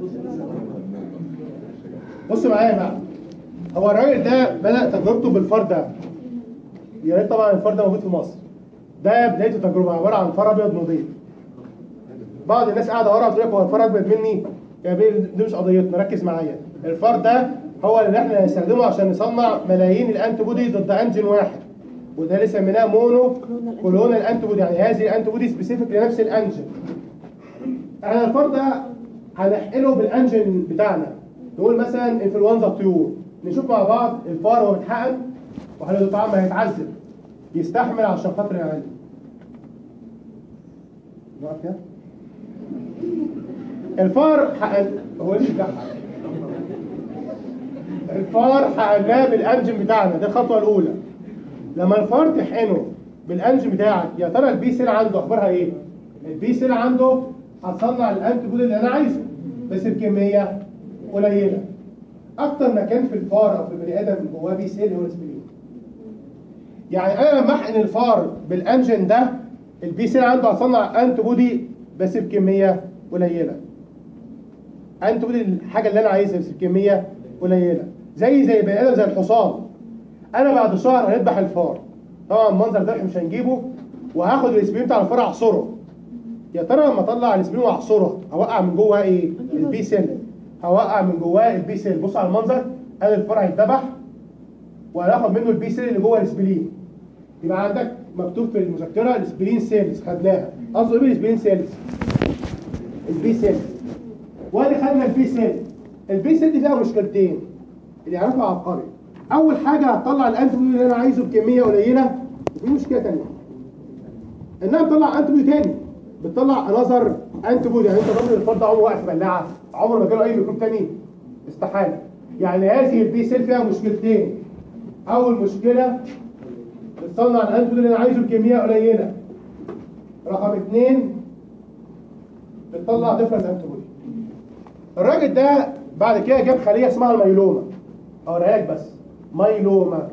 بص معايا بقى هو الراجل ده بدأ تجربته بالفار ده يا ريت طبعا الفار ده موجود في مصر ده بداية التجربة عبارة عن فار أبيض نظيف بعض الناس قاعدة ورا تقول لك هو الفار أبيض مني يا بيه دي مش قضيتنا ركز معايا الفار ده هو اللي احنا هنستخدمه عشان نصنع ملايين الانتي بودي ضد انجن واحد وده اللي سميناه مونو كلونال انتي بودي يعني هذه الانتي بودي سبيسيفيك لنفس الانجن احنا الفار ده هنحقنه بالانجن بتاعنا نقول مثلا انفلونزا الطيور نشوف مع بعض الفار وهو بيتحقن وهل طبعا ما هيتعذب يستحمل عشان خاطر يعلم نقف كده الفار حقن هو ليه بيضحك الفار حقناه بالانجن بتاعنا دي الخطوه الاولى لما الفار تحقنه بالانجن بتاعك يا ترى البي سيل عنده اخبارها ايه البي سيل عنده هتصنع الانتي بودي اللي انا عايزه بس بكميه قليله اكتر مكان في الفار او في البني ادم جواه بي سيل هو الاسبرين يعني انا لما احقن الفار بالانجن ده البي سيل عنده هصنع انتي بودي بس بكميه قليله انتي بودي الحاجه اللي انا عايزها بس بكميه قليله زي زي بني ادم زي الحصان انا بعد شهر هنذبح الفار طبعا منظر ذبح مش هنجيبه وهاخد الاسبرين بتاع الفار اعصره يا ترى لما اطلع الاسبرين واعصره هوقع من جواه ايه البي سيل هوقع من جواه البي سيل بص على المنظر ادي الفار هيتذبح وهناخد منه البي سيل اللي جوه الاسبرين يبقى عندك مكتوب في المذكره الاسبرين سيلز خدناها قصده ايه بالاسبرين سيلز البي سيل وادي خدنا البي سيل البي سيل دي فيها مشكلتين اللي يعرفها عبقري اول حاجه هتطلع الانتي بودي اللي انا عايزه بكميه قليله وفي مشكله ثانيه انها بتطلع انتي بودي تاني بتطلع انذر انتي بودي يعني انت الراجل الفار ده عمره واقف في بلاعه عمره ما جاله اي ميكروب تاني استحاله يعني هذه البي سيل فيها مشكلتين اول مشكله بتصنع الانتي بودي اللي انا عايزه بكميه قليله رقم اثنين بتطلع ديفرنت انتي بودي الراجل ده بعد كده جاب خليه اسمها الميلوما اوريها لك بس ميلوما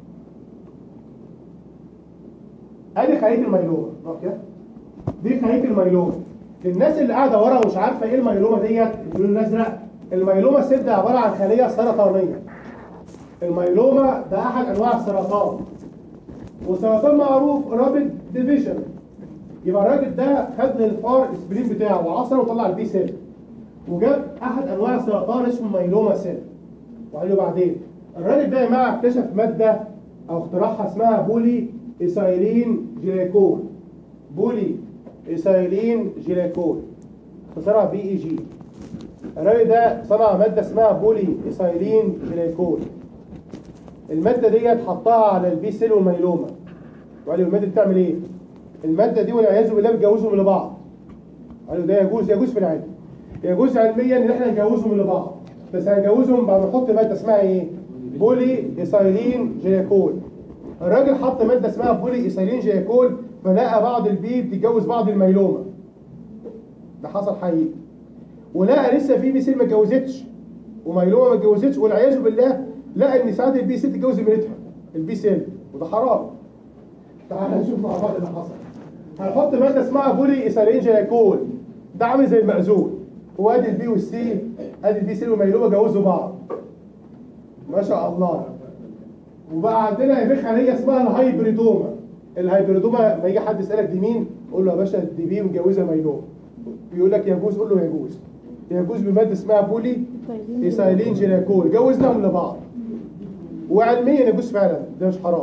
ادي خليه الميلوما اوكي دي خليه الميلوما للناس اللي قاعده ورا ومش عارفه ايه الميلوما ديت اللون الازرق الميلوما سيل ده عباره عن خليه سرطانيه الميلوما ده احد انواع السرطان والسرطان معروف رابد ديفيجن يبقى الراجل ده خد للفار الاسبرين بتاعه وعصره وطلع البي سيل وجاب احد انواع السرطان اسمه ميلوما سيل وقال له بعدين الراجل ده يا جماعه اكتشف ماده او اختراعها اسمها بولي ايثايلين جليكول بولي ايثايلين جليكول اختصارها بي اي جي الراجل ده صنع ماده اسمها بولي ايثايلين جليكول الماده ديت حطها على البي سيل والميلوما وقال له الماده دي بتعمل ايه؟ الماده دي والعياذ بالله بتجوزهم لبعض قال له ده يجوز يجوز في العلم يجوز علميا ان احنا نجوزهم لبعض بس هنجوزهم بعد ما نحط ماده اسمها ايه؟ بولي ايثايلين جليكول الراجل حط ماده اسمها بولي ايثايلين جليكول فلقى بعض البي بتتجوز بعض الميلوما ده حصل حقيقي ولقى لسه في بي سيل ما اتجوزتش وميلوما ما اتجوزتش والعياذ بالله لقى ان ساعات البي سيل تتجوز زميلتها البي سيل وده حرام تعال نشوف مع بعض اللي حصل هنحط ماده اسمها بولي ايثايلين جليكول ده عامل زي المأذون هو ادي البي والسي ادي البي سي والميلوما جوزوا بعض ما شاء الله وبقى عندنا يا بيه خليه اسمها الهايبريدوما الهايبريدوما ما يجي حد يسالك دي مين قول له يا باشا دي بي متجوزه ميلوما بيقول لك يجوز قول له يجوز يجوز بماده اسمها بولي ايثايلين جليكول جوزناهم لبعض وعلميا يجوز فعلا ده مش حرام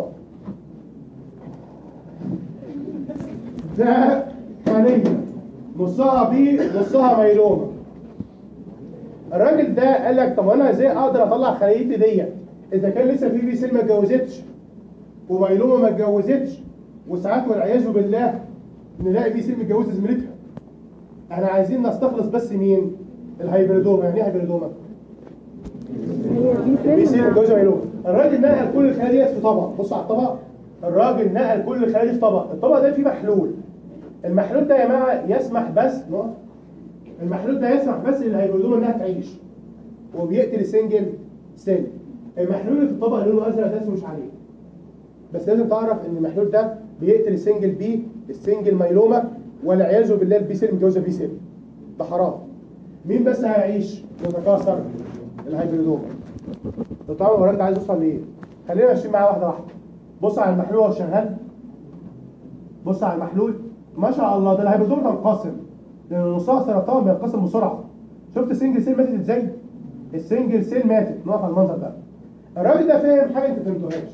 ده خليه نصها بي نصها ميلوما الراجل ده قال لك طب انا ازاي اقدر اطلع خليتي ديت اذا كان لسه في بي سيل ما اتجوزتش وميلوما ما اتجوزتش وساعات والعياذ بالله نلاقي بي سيل متجوزه زميلتها احنا عايزين نستخلص بس مين الهيبريدوما يعني ايه هيبريدوما بي سيل متجوزه ميلوما الراجل نقل كل الخلايا ديت في طبق بص على الطبق الراجل نقل كل الخلايا دي في طبق الطبق ده فيه محلول المحلول ده يا جماعه يسمح بس نقط المحلول ده يسمح بس للهيبريدوما انها تعيش وبيقتل السنجل سيل المحلول اللي في الطبق اللي لونه ازرق ده اسمه مش عليه بس لازم تعرف ان المحلول ده بيقتل السنجل بي السنجل مايلوما والعياذ بالله البي سيل متجوزه بي سيل ده حرام مين بس هيعيش يتكاثر الهيبريدوما طبعا الراجل ده عايز يوصل لايه خلينا ماشيين معاه واحده واحده بص على المحلول وهو شغال بص على المحلول ما شاء الله ده الهيبريدوم تنقسم لان نصها سرطان بينقسم بسرعه شفت السنجل سيل ماتت ازاي السنجل سيل ماتت نقف على المنظر ده الراجل ده فاهم حاجه انت ما فهمتوهاش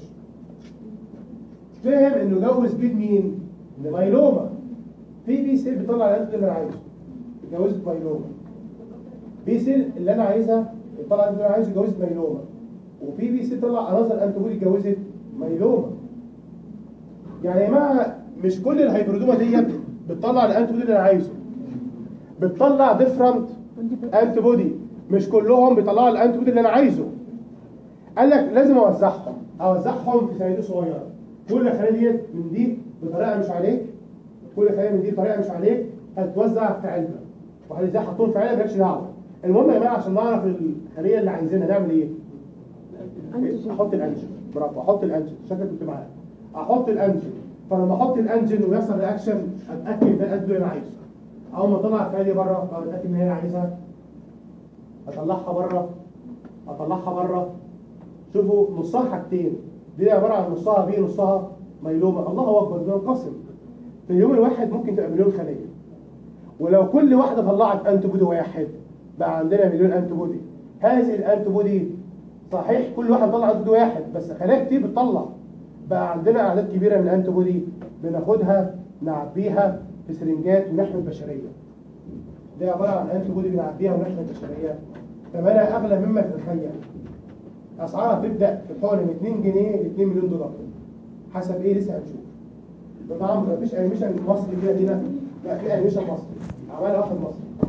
فاهم انه جوز بيد مين لميلوما في بي سيل بيطلع الانتي اللي انا عايزه اتجوزت ميلوما بي سيل اللي انا عايزها بتطلع الانتي اللي انا عايزه اتجوزت ميلوما وفي بي سيل طلع عناصر انتي اتجوزت ميلوما يعني يا جماعه مش كل الهيبريدوما ديت بتطلع الانتي اللي انا عايزه بتطلع ديفرنت انتي بودي مش كلهم بيطلعوا الانتي بودي اللي انا عايزه قال لك لازم اوزعهم اوزعهم في صناديق صغيره كل خليه ديت من دي بطريقه مش عليك كل خليه من دي بطريقه مش عليك هتتوزع في علبه وهل ازاي حطهم في علبه مالكش دعوه المهم يا جماعه عشان نعرف الخليه اللي عايزينها نعمل ايه؟ احط الانجن برافو احط الانجن شكلك كنت معايا احط الانجن فلما احط الانجن ويحصل رياكشن اتاكد ده القد اللي انا عايزه اول ما اطلع الخليه بره اتاكد ان هي عايزها اطلعها بره اطلعها بره شوفوا نصها حاجتين دي عباره عن نصها بي نصها ميلومه الله اكبر بينقسم في اليوم الواحد ممكن تبقى مليون خليه ولو كل واحده طلعت انتي بودي واحد بقى عندنا مليون انتي بودي هذه الانتي بودي صحيح كل واحد طلع انتي بودي واحد بس خلايا كتير بتطلع بقى عندنا اعداد كبيره من الانتي بودي بناخدها نعبيها في سرنجات ونحمي البشريه دي عباره عن انتي بودي بنعبيها ونحمي البشريه ثمنها اغلى مما تتخيل اسعارها تبدا في الحقن من 2 جنيه ل 2 مليون دولار حسب ايه لسه هنشوف طبعا ما فيش انيميشن مصري كده هنا لا في انيميشن مصري عملها واحد مصري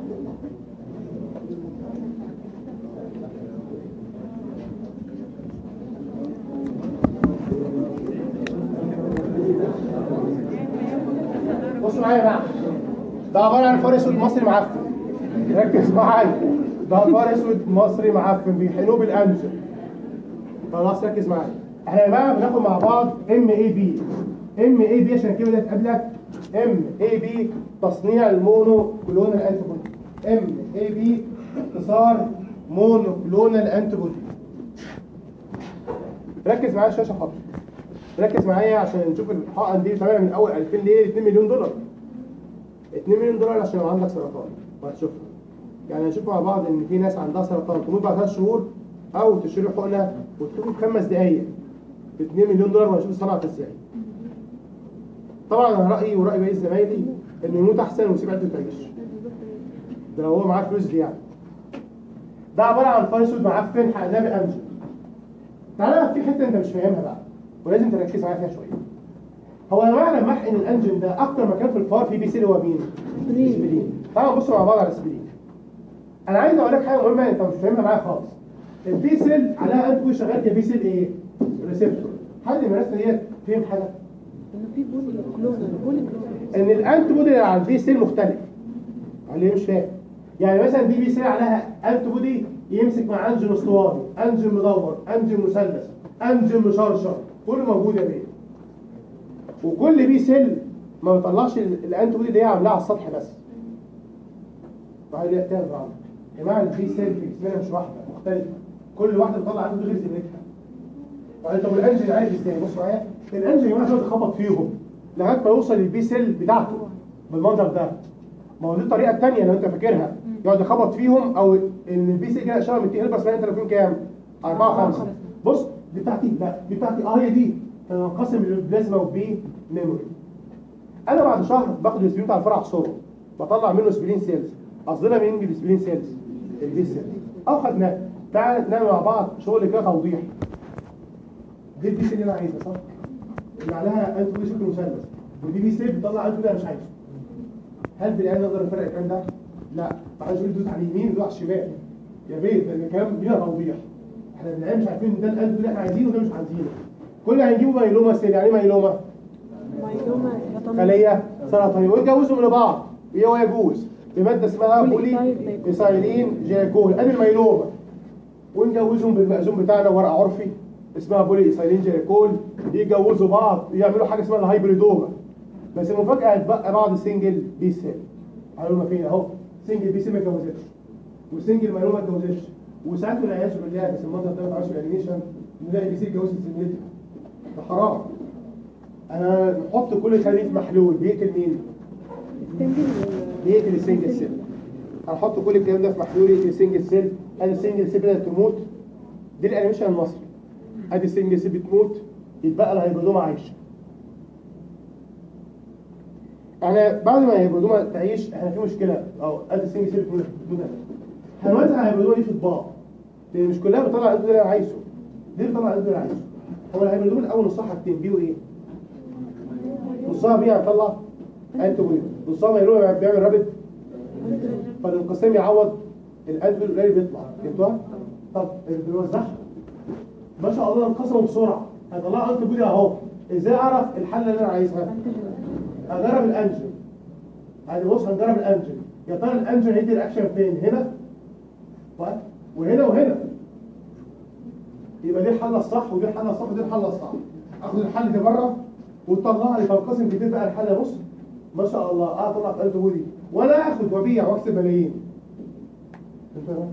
بصوا معايا بقى ده عباره عن فار اسود مصري معفن ركز معايا ده فار اسود مصري معفن بيحقنوه بالانجل خلاص ركز معايا احنا يا جماعه بناخد مع بعض ام اي بي ام اي بي عشان كده تقابلك ام اي بي تصنيع المونو كلونال انتيبودي ام اي بي اختصار مونو كلونال انتيبودي ركز معايا الشاشه حاضر ركز معايا عشان نشوف الحقن دي تمام من اول 2000 ليه 2 مليون دولار 2 مليون دولار عشان لو عندك سرطان وهتشوفها يعني هنشوف مع بعض ان في ناس عندها سرطان تموت بعد ثلاث شهور او تشتري حقنه وتموت في خمس دقائق ب 2 مليون دولار وهنشوف صنعت ازاي طبعا انا رايي وراي باقي زمايلي انه يموت احسن ويسيب عيلته تعيش ده لو هو معاه فلوس دي يعني ده عباره عن فايسود معفن حقناه بانجل تعالى بقى في حته انت مش فاهمها بقى ولازم تركز معايا فيها شويه هو يا جماعه لما احقن الانجن ده اكتر مكان في الفار فيه بيسيل هو مين؟ الاسبرين تعالوا نبص مع بعض على الاسبرين انا عايز اقول لك حاجه مهمه انت مش فاهمها معايا خالص البي سيل عليها انتو شغال كبي سيل ايه؟ ريسبتور حد من الناس ديت فهم حاجه؟ انه في بولي كلونال بولي كلونال ان الانتي بودي اللي على البي سيل مختلف عليه مش فاهم يعني مثلا دي بي سيل عليها انتي بودي يمسك مع انجن اسطواني انجن مدور انجن مثلث انجن مشرشر كله موجود يا بيه وكل بي سيل ما بيطلعش ال- الانتي بودي اللي هي عاملاها على السطح بس بعد كده تاني بعض يا جماعه البي سيل في جسمنا مش واحده مختلفه كل واحده بتطلع انتي بودي غير زميلتها بعد طب الانجن عارف ازاي بص معايا الانجن يا جماعه يقعد يخبط فيهم لغايه ما يوصل للبي سيل بتاعته بالمنظر ده ما هو دي الطريقه الثانيه لو انت فاكرها يقعد يخبط فيهم او ان البي سي كده شبه 200 بس انت تكون كام 4 5 بص دي بتاعتي لا دي بتاعتي اه هي دي تنقسم للبلازما وبي ميموري انا بعد شهر باخد الاسبرين بتاع الفرع احصره بطلع منه اسبرين سيلز قصدنا مين بالاسبرين سيلز البي سيلز او خدناه تعال نعمل مع بعض شغل كده توضيح دي البي سي اللي انا عايزها صح اللي عليها انت بودي شكل مثلث ودي بي سي بتطلع انت بودي انا مش عايزه هل بالعين نقدر نفرق الكلام ده؟ لا تعالى شوف دوس على اليمين ودوس على الشمال يا بيت ده كلام لينا توضيح احنا بالعين مش عارفين ده القلب اللي احنا عايزينه وده مش عايزينه كل اللي هنجيبه مايلوما سيل يعني ايه مايلوما مايلوما سرطان خليه سرطانيه ويتجوزوا من بعض ايه هو يجوز بماده اسمها بولي بولي إيثايل ايثايلين جلايكول ادي الميلوما ونجوزهم بالمأذون بتاعنا ورق عرفي اسمها بولي ايثايلين جلايكول يتجوزوا بعض يعملوا حاجه اسمها الهايبريدوما بس المفاجاه هتبقى بعض سنجل بي سيل معلومه فين اهو سنجل بي سي ما اتجوزتش وسنجل مايلوما ما اتجوزتش وساعات والعياذ بالله بس المنظر ده ما تعرفش الانيميشن نلاقي بي سي اتجوزت سنجلتي ده حرام انا نحط كل خليط محلول بيقتل مين؟ السنجل بيقتل السنجل سيل هنحط كل الكلام ده في محلول يقتل السنجل سيل ادي السنجل سيل بدات تموت دي الانيميشن المصري ادي السنجل سيل بتموت يتبقى الهيبرودوما عايشه احنا بعد ما الهيبرودوما تعيش احنا في مشكله او ادي السنجل سيل بتموت بتموت. هنوزع الهيبرودوما دي في اطباق لان مش كلها بتطلع الانتو اللي انا عايزه دي بتطلع الانتو اللي انا عايزه هو الهيبرودوما الاول نصها حاجتين بيه وايه؟ نصها بيه هيطلع انتو بودي نصها مايلوما بيعمل رابط فالانقسام يعوض الانتو القليل بيطلع فهمتوها؟ طب اللي بيوزعها ما شاء الله انقسموا بسرعه هيطلعوا انتو بودي اهو ازاي اعرف الحل اللي انا عايزها؟ هجرب الانجل يعني بص هنجرب الانجل يا ترى الانجل هيدي الاكشن فين هنا و- وهنا وهنا يبقى دي الحل الصح ودي الحل الصح ودي الحل الصح اخد الحل اللي بره وتطلع لي تنقسم كتير بقى الحل بص ما شاء الله اه طلع في قلب ودي وانا اخد وابيع واكسب ملايين انت فاهم؟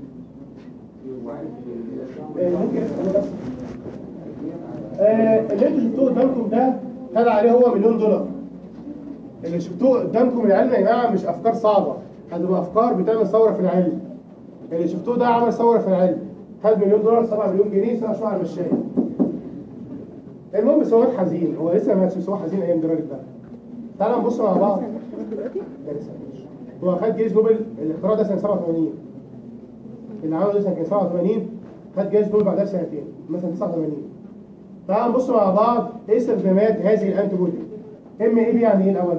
آه، ممكن أنا بس آه، اللي انتوا شفتوه قدامكم ده خد عليه هو مليون دولار اللي شفتوه قدامكم العلم يا جماعه مش افكار صعبه هتبقى افكار بتعمل ثوره في العلم اللي شفتوه ده عمل ثوره في العلم خد مليون دولار 7 مليون جنيه سنه شويه على المشاية المهم سواء حزين هو لسه ما سواء حزين ايام درجه ده تعالى نبص مع بعض ده لسه ماشي. هو خد جايزه نوبل الاختراع ده سنه 87 اللي عمله ده سنه كان 87 خد جايزه نوبل بعدها بسنتين مثلا 89 تعالى نبص مع بعض ايه استخدامات هذه الانتي بودي ام ايه بي يعني ايه الاول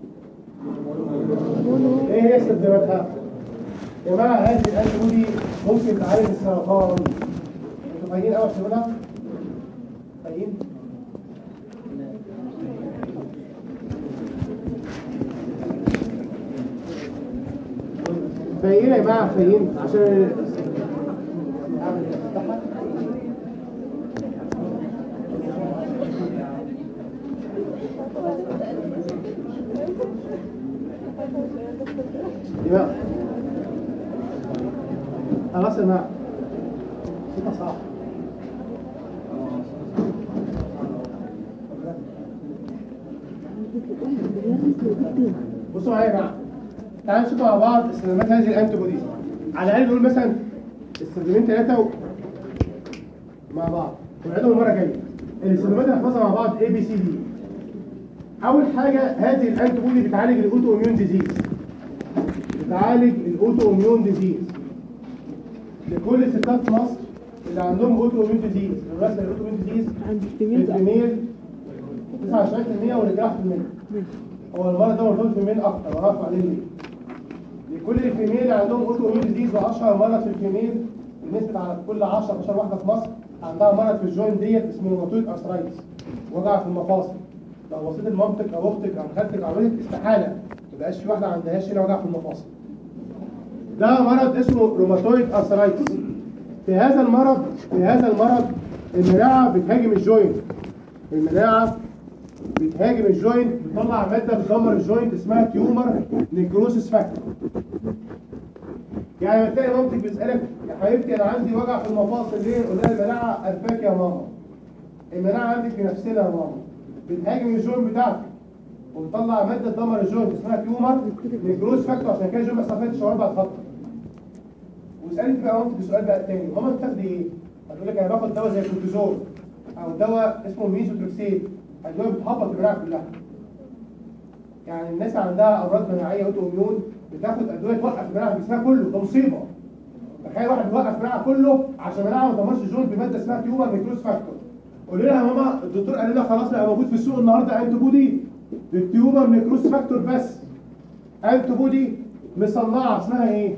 ايه هي استخداماتها يا جماعه هذه الانتي بودي ممكن تعالج السرطان انتوا فاهمين اول شغلها فاهمين فاهمين يا جماعه فاهمين عشان أعمل إيه؟ يبقى خلاص يا جماعه صوتها صعب بصوا معايا يا جماعه تعالوا نشوف مع بعض استخدامات هذه الانتي بوديز على الاقل نقول مثلا استخدامين ثلاثه و... مع بعض ونعيدهم المره الجايه الاستخدامات اللي هنحفظها مع بعض اي بي سي دي اول حاجه هذه الانتي بودي بتعالج الاوتو اميون ديزيز بتعالج الاوتو اميون ديزيز لكل ستات مصر اللي عندهم اوتو اميون ديزيز بالمناسبه الاوتو اميون ديزيز عند في الفيميل الفيميل 29% والرجاله 1% هو المرض ده مرتبط في الفيميل اكتر وهعرف عليه ليه لكل الفيميل اللي عندهم اوتو اميون ديزيز واشهر مرض في الفيميل بنسبه على كل 10 12 واحده في مصر عندها مرض في الجوين ديت اسمه روماتويد ارثرايتس وجع في المفاصل لو بصيت لمامتك او اختك او خالتك او والدك استحاله ما يبقاش في واحده عندهاش هنا وجع في المفاصل ده مرض اسمه روماتويد ارثرايتس في هذا المرض في هذا المرض المناعه بتهاجم الجوينت المناعه بتهاجم الجوينت بتطلع ماده بتدمر الجوينت اسمها تيومر نيكروسيس فاكتور يعني لما تلاقي مامتك بتسالك يا حبيبتي انا عندي وجع في المفاصل ليه؟ قول لها المناعه قرفاك يا ماما المناعه عندك في نفسنا يا ماما بتهاجم الجوينت بتاعتك وبتطلع ماده تدمر الجوينت اسمها تيومر نيكروس فاكتور عشان كده الجوينت ما استفادش شويه بعد فتره واسالت بقى مامتك السؤال بقى التاني ماما بتاخدي ايه؟ هتقول لك انا باخد دواء زي الكورتيزون او دواء اسمه ميزوتروكسيد ادويه بتهبط المناعه كلها يعني الناس عندها امراض مناعيه اوتو اميون بتاخد ادويه توقف المناعه في جسمها كله ده مصيبه تخيل واحد بيوقف المناعه كله عشان المناعه ما تدمرش الجون بماده اسمها تيومر نيكروس فاكتور قول لها يا ماما الدكتور قال لنا خلاص بقى موجود في السوق النهارده انتي بودي للتيومر نيكروس فاكتور بس انتي بودي مصنعه اسمها ايه؟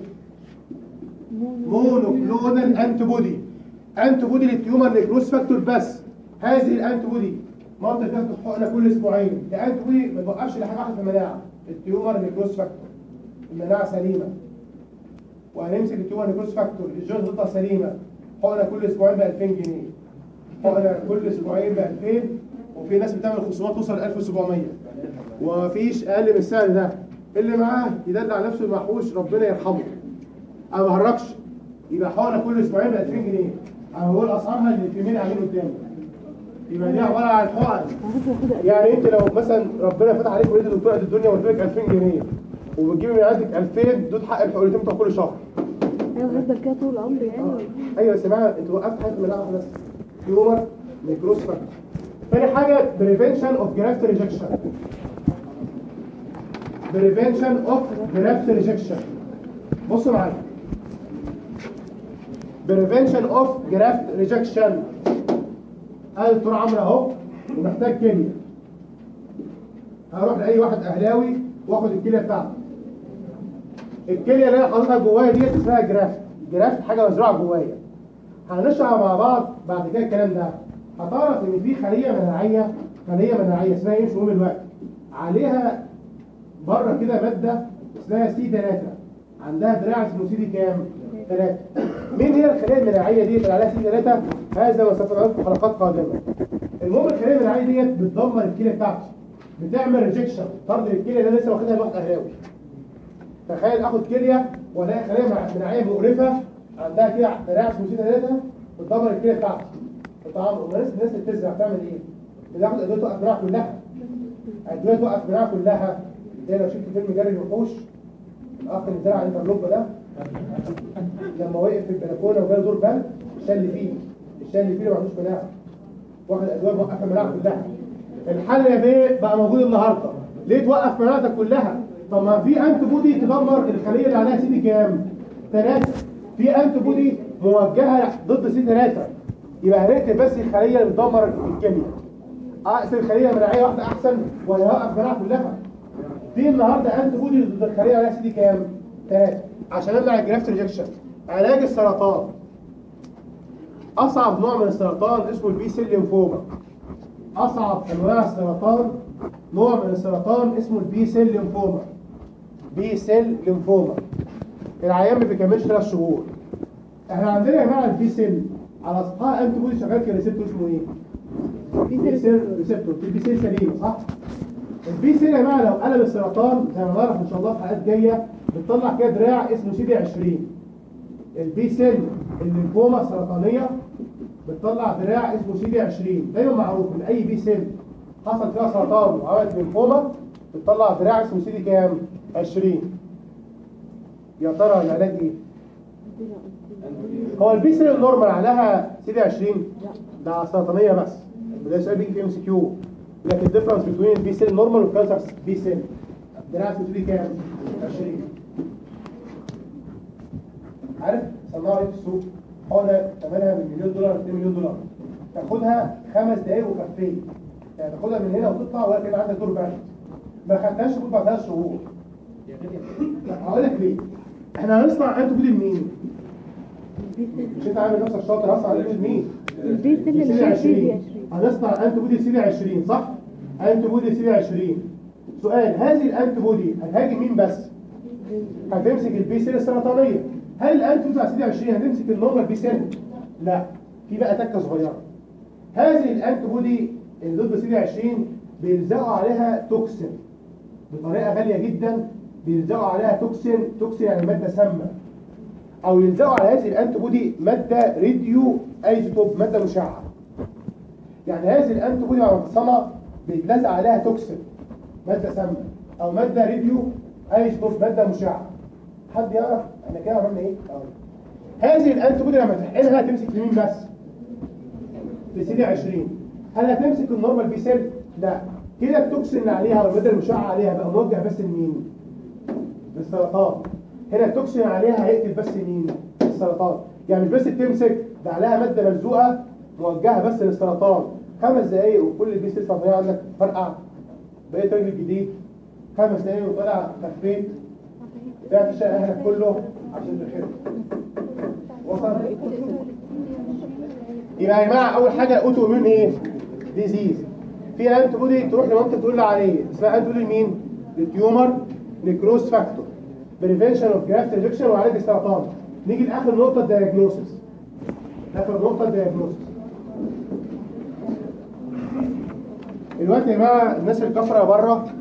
مونوكلونال انتي بودي انتي بودي للتيومر نيكروس فاكتور بس هذه الانتي بودي منطقه تاخد حقنه كل اسبوعين الانتي بودي ما توقفش لحاجه واحده في المناعه التيومر نيكروس فاكتور المناعه سليمه وهنمسك التيومر نيكروس فاكتور الجون تفضل سليمه حقنه كل اسبوعين ب 2000 جنيه حقنه كل اسبوعين ب 2000 وفي ناس بتعمل خصومات توصل ل 1700 ومفيش اقل من السعر ده اللي معاه يدلع نفسه المحوش ربنا يرحمه انا ما بهرجش يبقى حقنه كل اسبوعين ب 2000 جنيه انا بقول اسعارها اللي الفيلمين عاملين قدامي يبقى دي عباره عن حقن عارف ياخدها يعني انت لو مثلا ربنا فتح عليك ولقيت الدكتور قد الدنيا واديت لك 2000 جنيه وبتجيبي من عندك 2000 دول حق الحقنتين بتوع كل شهر ايوه هفضل كده طول العمر يعني ولا إيه؟ ايوه يا جماعه انت وقفت حاجه من واحده بس هيومر نيكروس فاكتور تاني حاجه بريفنشن اوف جرافت ريجكشن بريفنشن اوف جرافت ريجكشن بصوا معايا بريفنشن اوف جرافت ريجكشن قال الدكتور عمرو اهو ومحتاج كليه هروح لاي واحد اهلاوي واخد الكليه بتاعته الكليه اللي انا حاططها جوايا ديت اسمها جرافت جرافت حاجه مزروعه جوايا هنشرح مع بعض بعد كده الكلام ده هتعرف ان في خليه مناعيه خليه مناعيه اسمها ايه مش مهم الوقت عليها بره كده ماده اسمها سي 3 عندها دراع اسمه سي دي كام 3 مين هي الخليه المناعيه دي اللي عليها سي 3 هذا وسوف نعرف في حلقات قادمه المهم الخليه المناعيه ديت بتدمر الكليه بتاعتي بتعمل ريجكشن طرد الكليه اللي انا لسه واخدها لواحد اهلاوي تخيل اخد كليه والاقي خليه مع- مناعيه مقرفه عندها كده دراع اسمه سي 3 بتدمر الكليه بتاعتي طبعا الناس الناس اللي بتزرع تعمل ايه؟ بتاخد ادويه توقف مناعه كلها ادويه توقف مناعه كلها زي لو شفت فيلم جري الوحوش الاخ اللي زرع الانترلوب ده لما وقف في البلكونه وجاله دور برد شل فيه الشل فيه اللي ما عندوش مناعه واخد ادويه موقفه المناعه كلها الحل يا بيه بقى موجود النهارده ليه توقف مناعتك كلها طب ما في انتي بودي تدمر الخليه اللي عليها سي دي كام ثلاثة في انتي بودي موجهه ضد سي 3 يبقى هنقتل بس الخليه اللي بتدمر الكليه اقتل الخليه مناعيه واحده احسن ولا اوقف المناعه كلها في النهارده انتي بودي ضد الخليه اللي عليها سي دي كام ثلاثة عشان امنع الجرافت ريجكشن علاج السرطان اصعب نوع من السرطان اسمه البي سيل ليمفوما اصعب انواع السرطان نوع من السرطان اسمه البي سيل ليمفوما بي سيل ليمفوما العيان ما بيكملش ثلاث شهور احنا عندنا يا جماعه البي سيل على اصحاء انتي بودي شغال كريسبتور اسمه ايه؟ بي سيل ريسبتور البي سيل سليم صح؟ البي سيل يا جماعه لو قلب السرطان زي ما نعرف ان شاء الله في حلقات جايه بتطلع كده دراع اسمه سي دي 20 البي سيل الليمفوما السرطانيه بتطلع دراع اسمه سي دي 20 دايما معروف ان اي بي سيل حصل فيها سرطان وعملت ليمفوما بتطلع دراع اسمه سي دي كام 20 يا ترى العلاج ايه هو البي سيل النورمال عليها سي دي 20 ده سرطانيه بس ده سؤال بيجي في ام سي كيو لكن الديفرنس بين البي سيل النورمال والكانسر بي سيل دراع اسمه سي دي كام 20 عارف صناعه ايه في السوق حوالي ثمنها من مليون دولار ل 2 مليون دولار تاخدها خمس دقايق وكفيه يعني تاخدها من هنا وتطلع ولا كان عندك دور برد ما خدتهاش تاخد بعد ثلاث شهور هقول لك ليه احنا هنصنع انتوا بودي لمين؟ مش انت عامل نفسك شاطر هصنع انتوا بودي لمين؟ البي سيل اللي سي هي سي دي 20 20 هنصنع انتي بودي سي 20 صح؟ انتي بودي سي 20 سؤال هذه الانتي بودي هتهاجم مين بس؟ هتمسك البي سيل السرطانيه هل الانتي بودي على سي 20 هتمسك النورمال بي سيل؟ لا في بقى تكه صغيره هذه الانتي بودي اللي ضد سي 20 بيلزقوا عليها توكسين بطريقه غاليه جدا بيلزقوا عليها توكسين توكسين يعني ماده سامه او يلزقوا على هذه الانتي بودي ماده راديو ايزوتوب ماده مشعه يعني هذه الانتي بودي لما بتصنع بيتلزق عليها توكسين ماده سامه او ماده راديو ايزوتوب ماده مشعه حد يعرف احنا كده عملنا ايه أهو. هذه الانتي بودي لما تحقنها تمسك في مين بس في سي دي 20 هل هتمسك النورمال بي سيل لا كده التوكسين اللي عليها والماده المشعه عليها بقى موجه بس لمين للسرطان هنا التوكسين عليها هيقتل بس مين السرطان يعني مش بس بتمسك ده عليها ماده ملزوقه موجهه بس للسرطان خمس دقايق وكل البي سي سرطانيه عندك فرقع بقيت راجل جديد خمس دقايق وطلع خفيت ده تشاء اهلك كله عشان تخف وصل يبقى يا جماعه اول حاجه الاوتو اميون ايه ديزيز في انتي بودي تروح لمامتك تقول لها عليه اسمها انتي بودي لمين للتيومر نيكروس فاكتور بريفنشن اوف جرافت ريجكشن وعلاج السرطان نيجي لاخر نقطه الدايجنوسيس اخر نقطه الدايجنوسيس دلوقتي يا جماعه الناس الكفره بره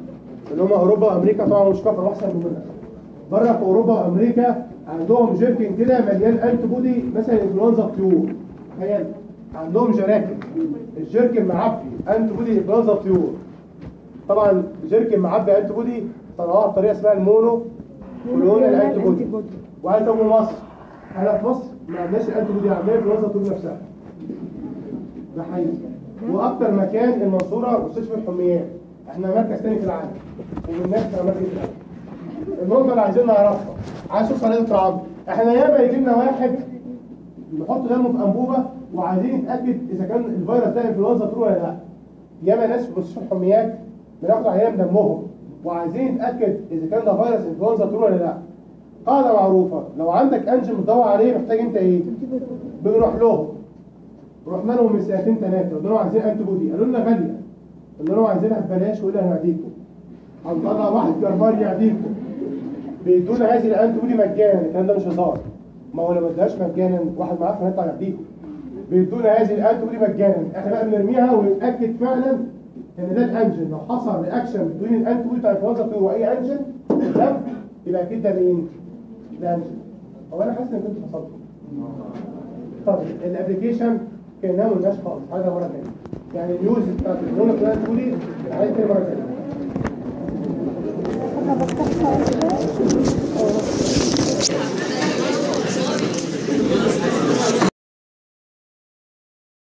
اللي هم اوروبا وامريكا طبعا مش كفر احسن مننا بره في اوروبا وامريكا عندهم جيركن كده مليان انتي بودي مثلا انفلونزا الطيور تخيل عندهم جراكن الجيركن معبي انتي بودي انفلونزا الطيور طبعا جيركن معبي انتي بودي طلعوها بطريقه اسمها المونو كلونال انتي بودي وعايز تقول مصر احنا في مصر ما عندناش الانتي بودي عندنا انفلونزا الطيور نفسها ده حقيقي واكتر مكان المنصوره مستشفى الحميات احنا مركز تاني في العالم ومن نفس مركز العالم النقطه اللي عايزين نعرفها عايز اوصل لها العمر احنا ياما يجي لنا واحد نحط دمه في انبوبه وعايزين نتاكد اذا كان الفيروس ده انفلونزا طول ولا لا ياما ناس في مستشفى الحميات بناخد عينه من دمهم وعايزين نتاكد اذا كان ده فيروس انفلونزا طول ولا لا قاعده معروفه لو عندك انجن بتدور عليه محتاج انت ايه بنروح لهم رحنا لهم من سنتين ثلاثه قلنا لهم عايزين انتي بودي قالوا لنا غاليه قلنا لهم عايزينها ببلاش وقلنا هنعديكم هنطلع واحد جربان يعديكم بيدونا هذه الانتي بودي مجانا الكلام ده مش هزار ما هو لو ما اداهاش مجانا واحد معفن هيطلع يعديكم بيدونا هذه الانتي بودي مجانا احنا بقى بنرميها ونتاكد فعلا ان ده الانجن لو حصل رياكشن بين الانتي بودي بتاع الانفلونزا الطيور واي انجن ده يبقى اكيد ده مين؟ ده انجن هو انا حاسس ان كنت فصلت طب الابلكيشن كانها ملناش خالص حاجه مره ثانيه يعني اليوز بتاعت اللون بتاعت تقولي عايز تاني مره ثانيه انا بفتح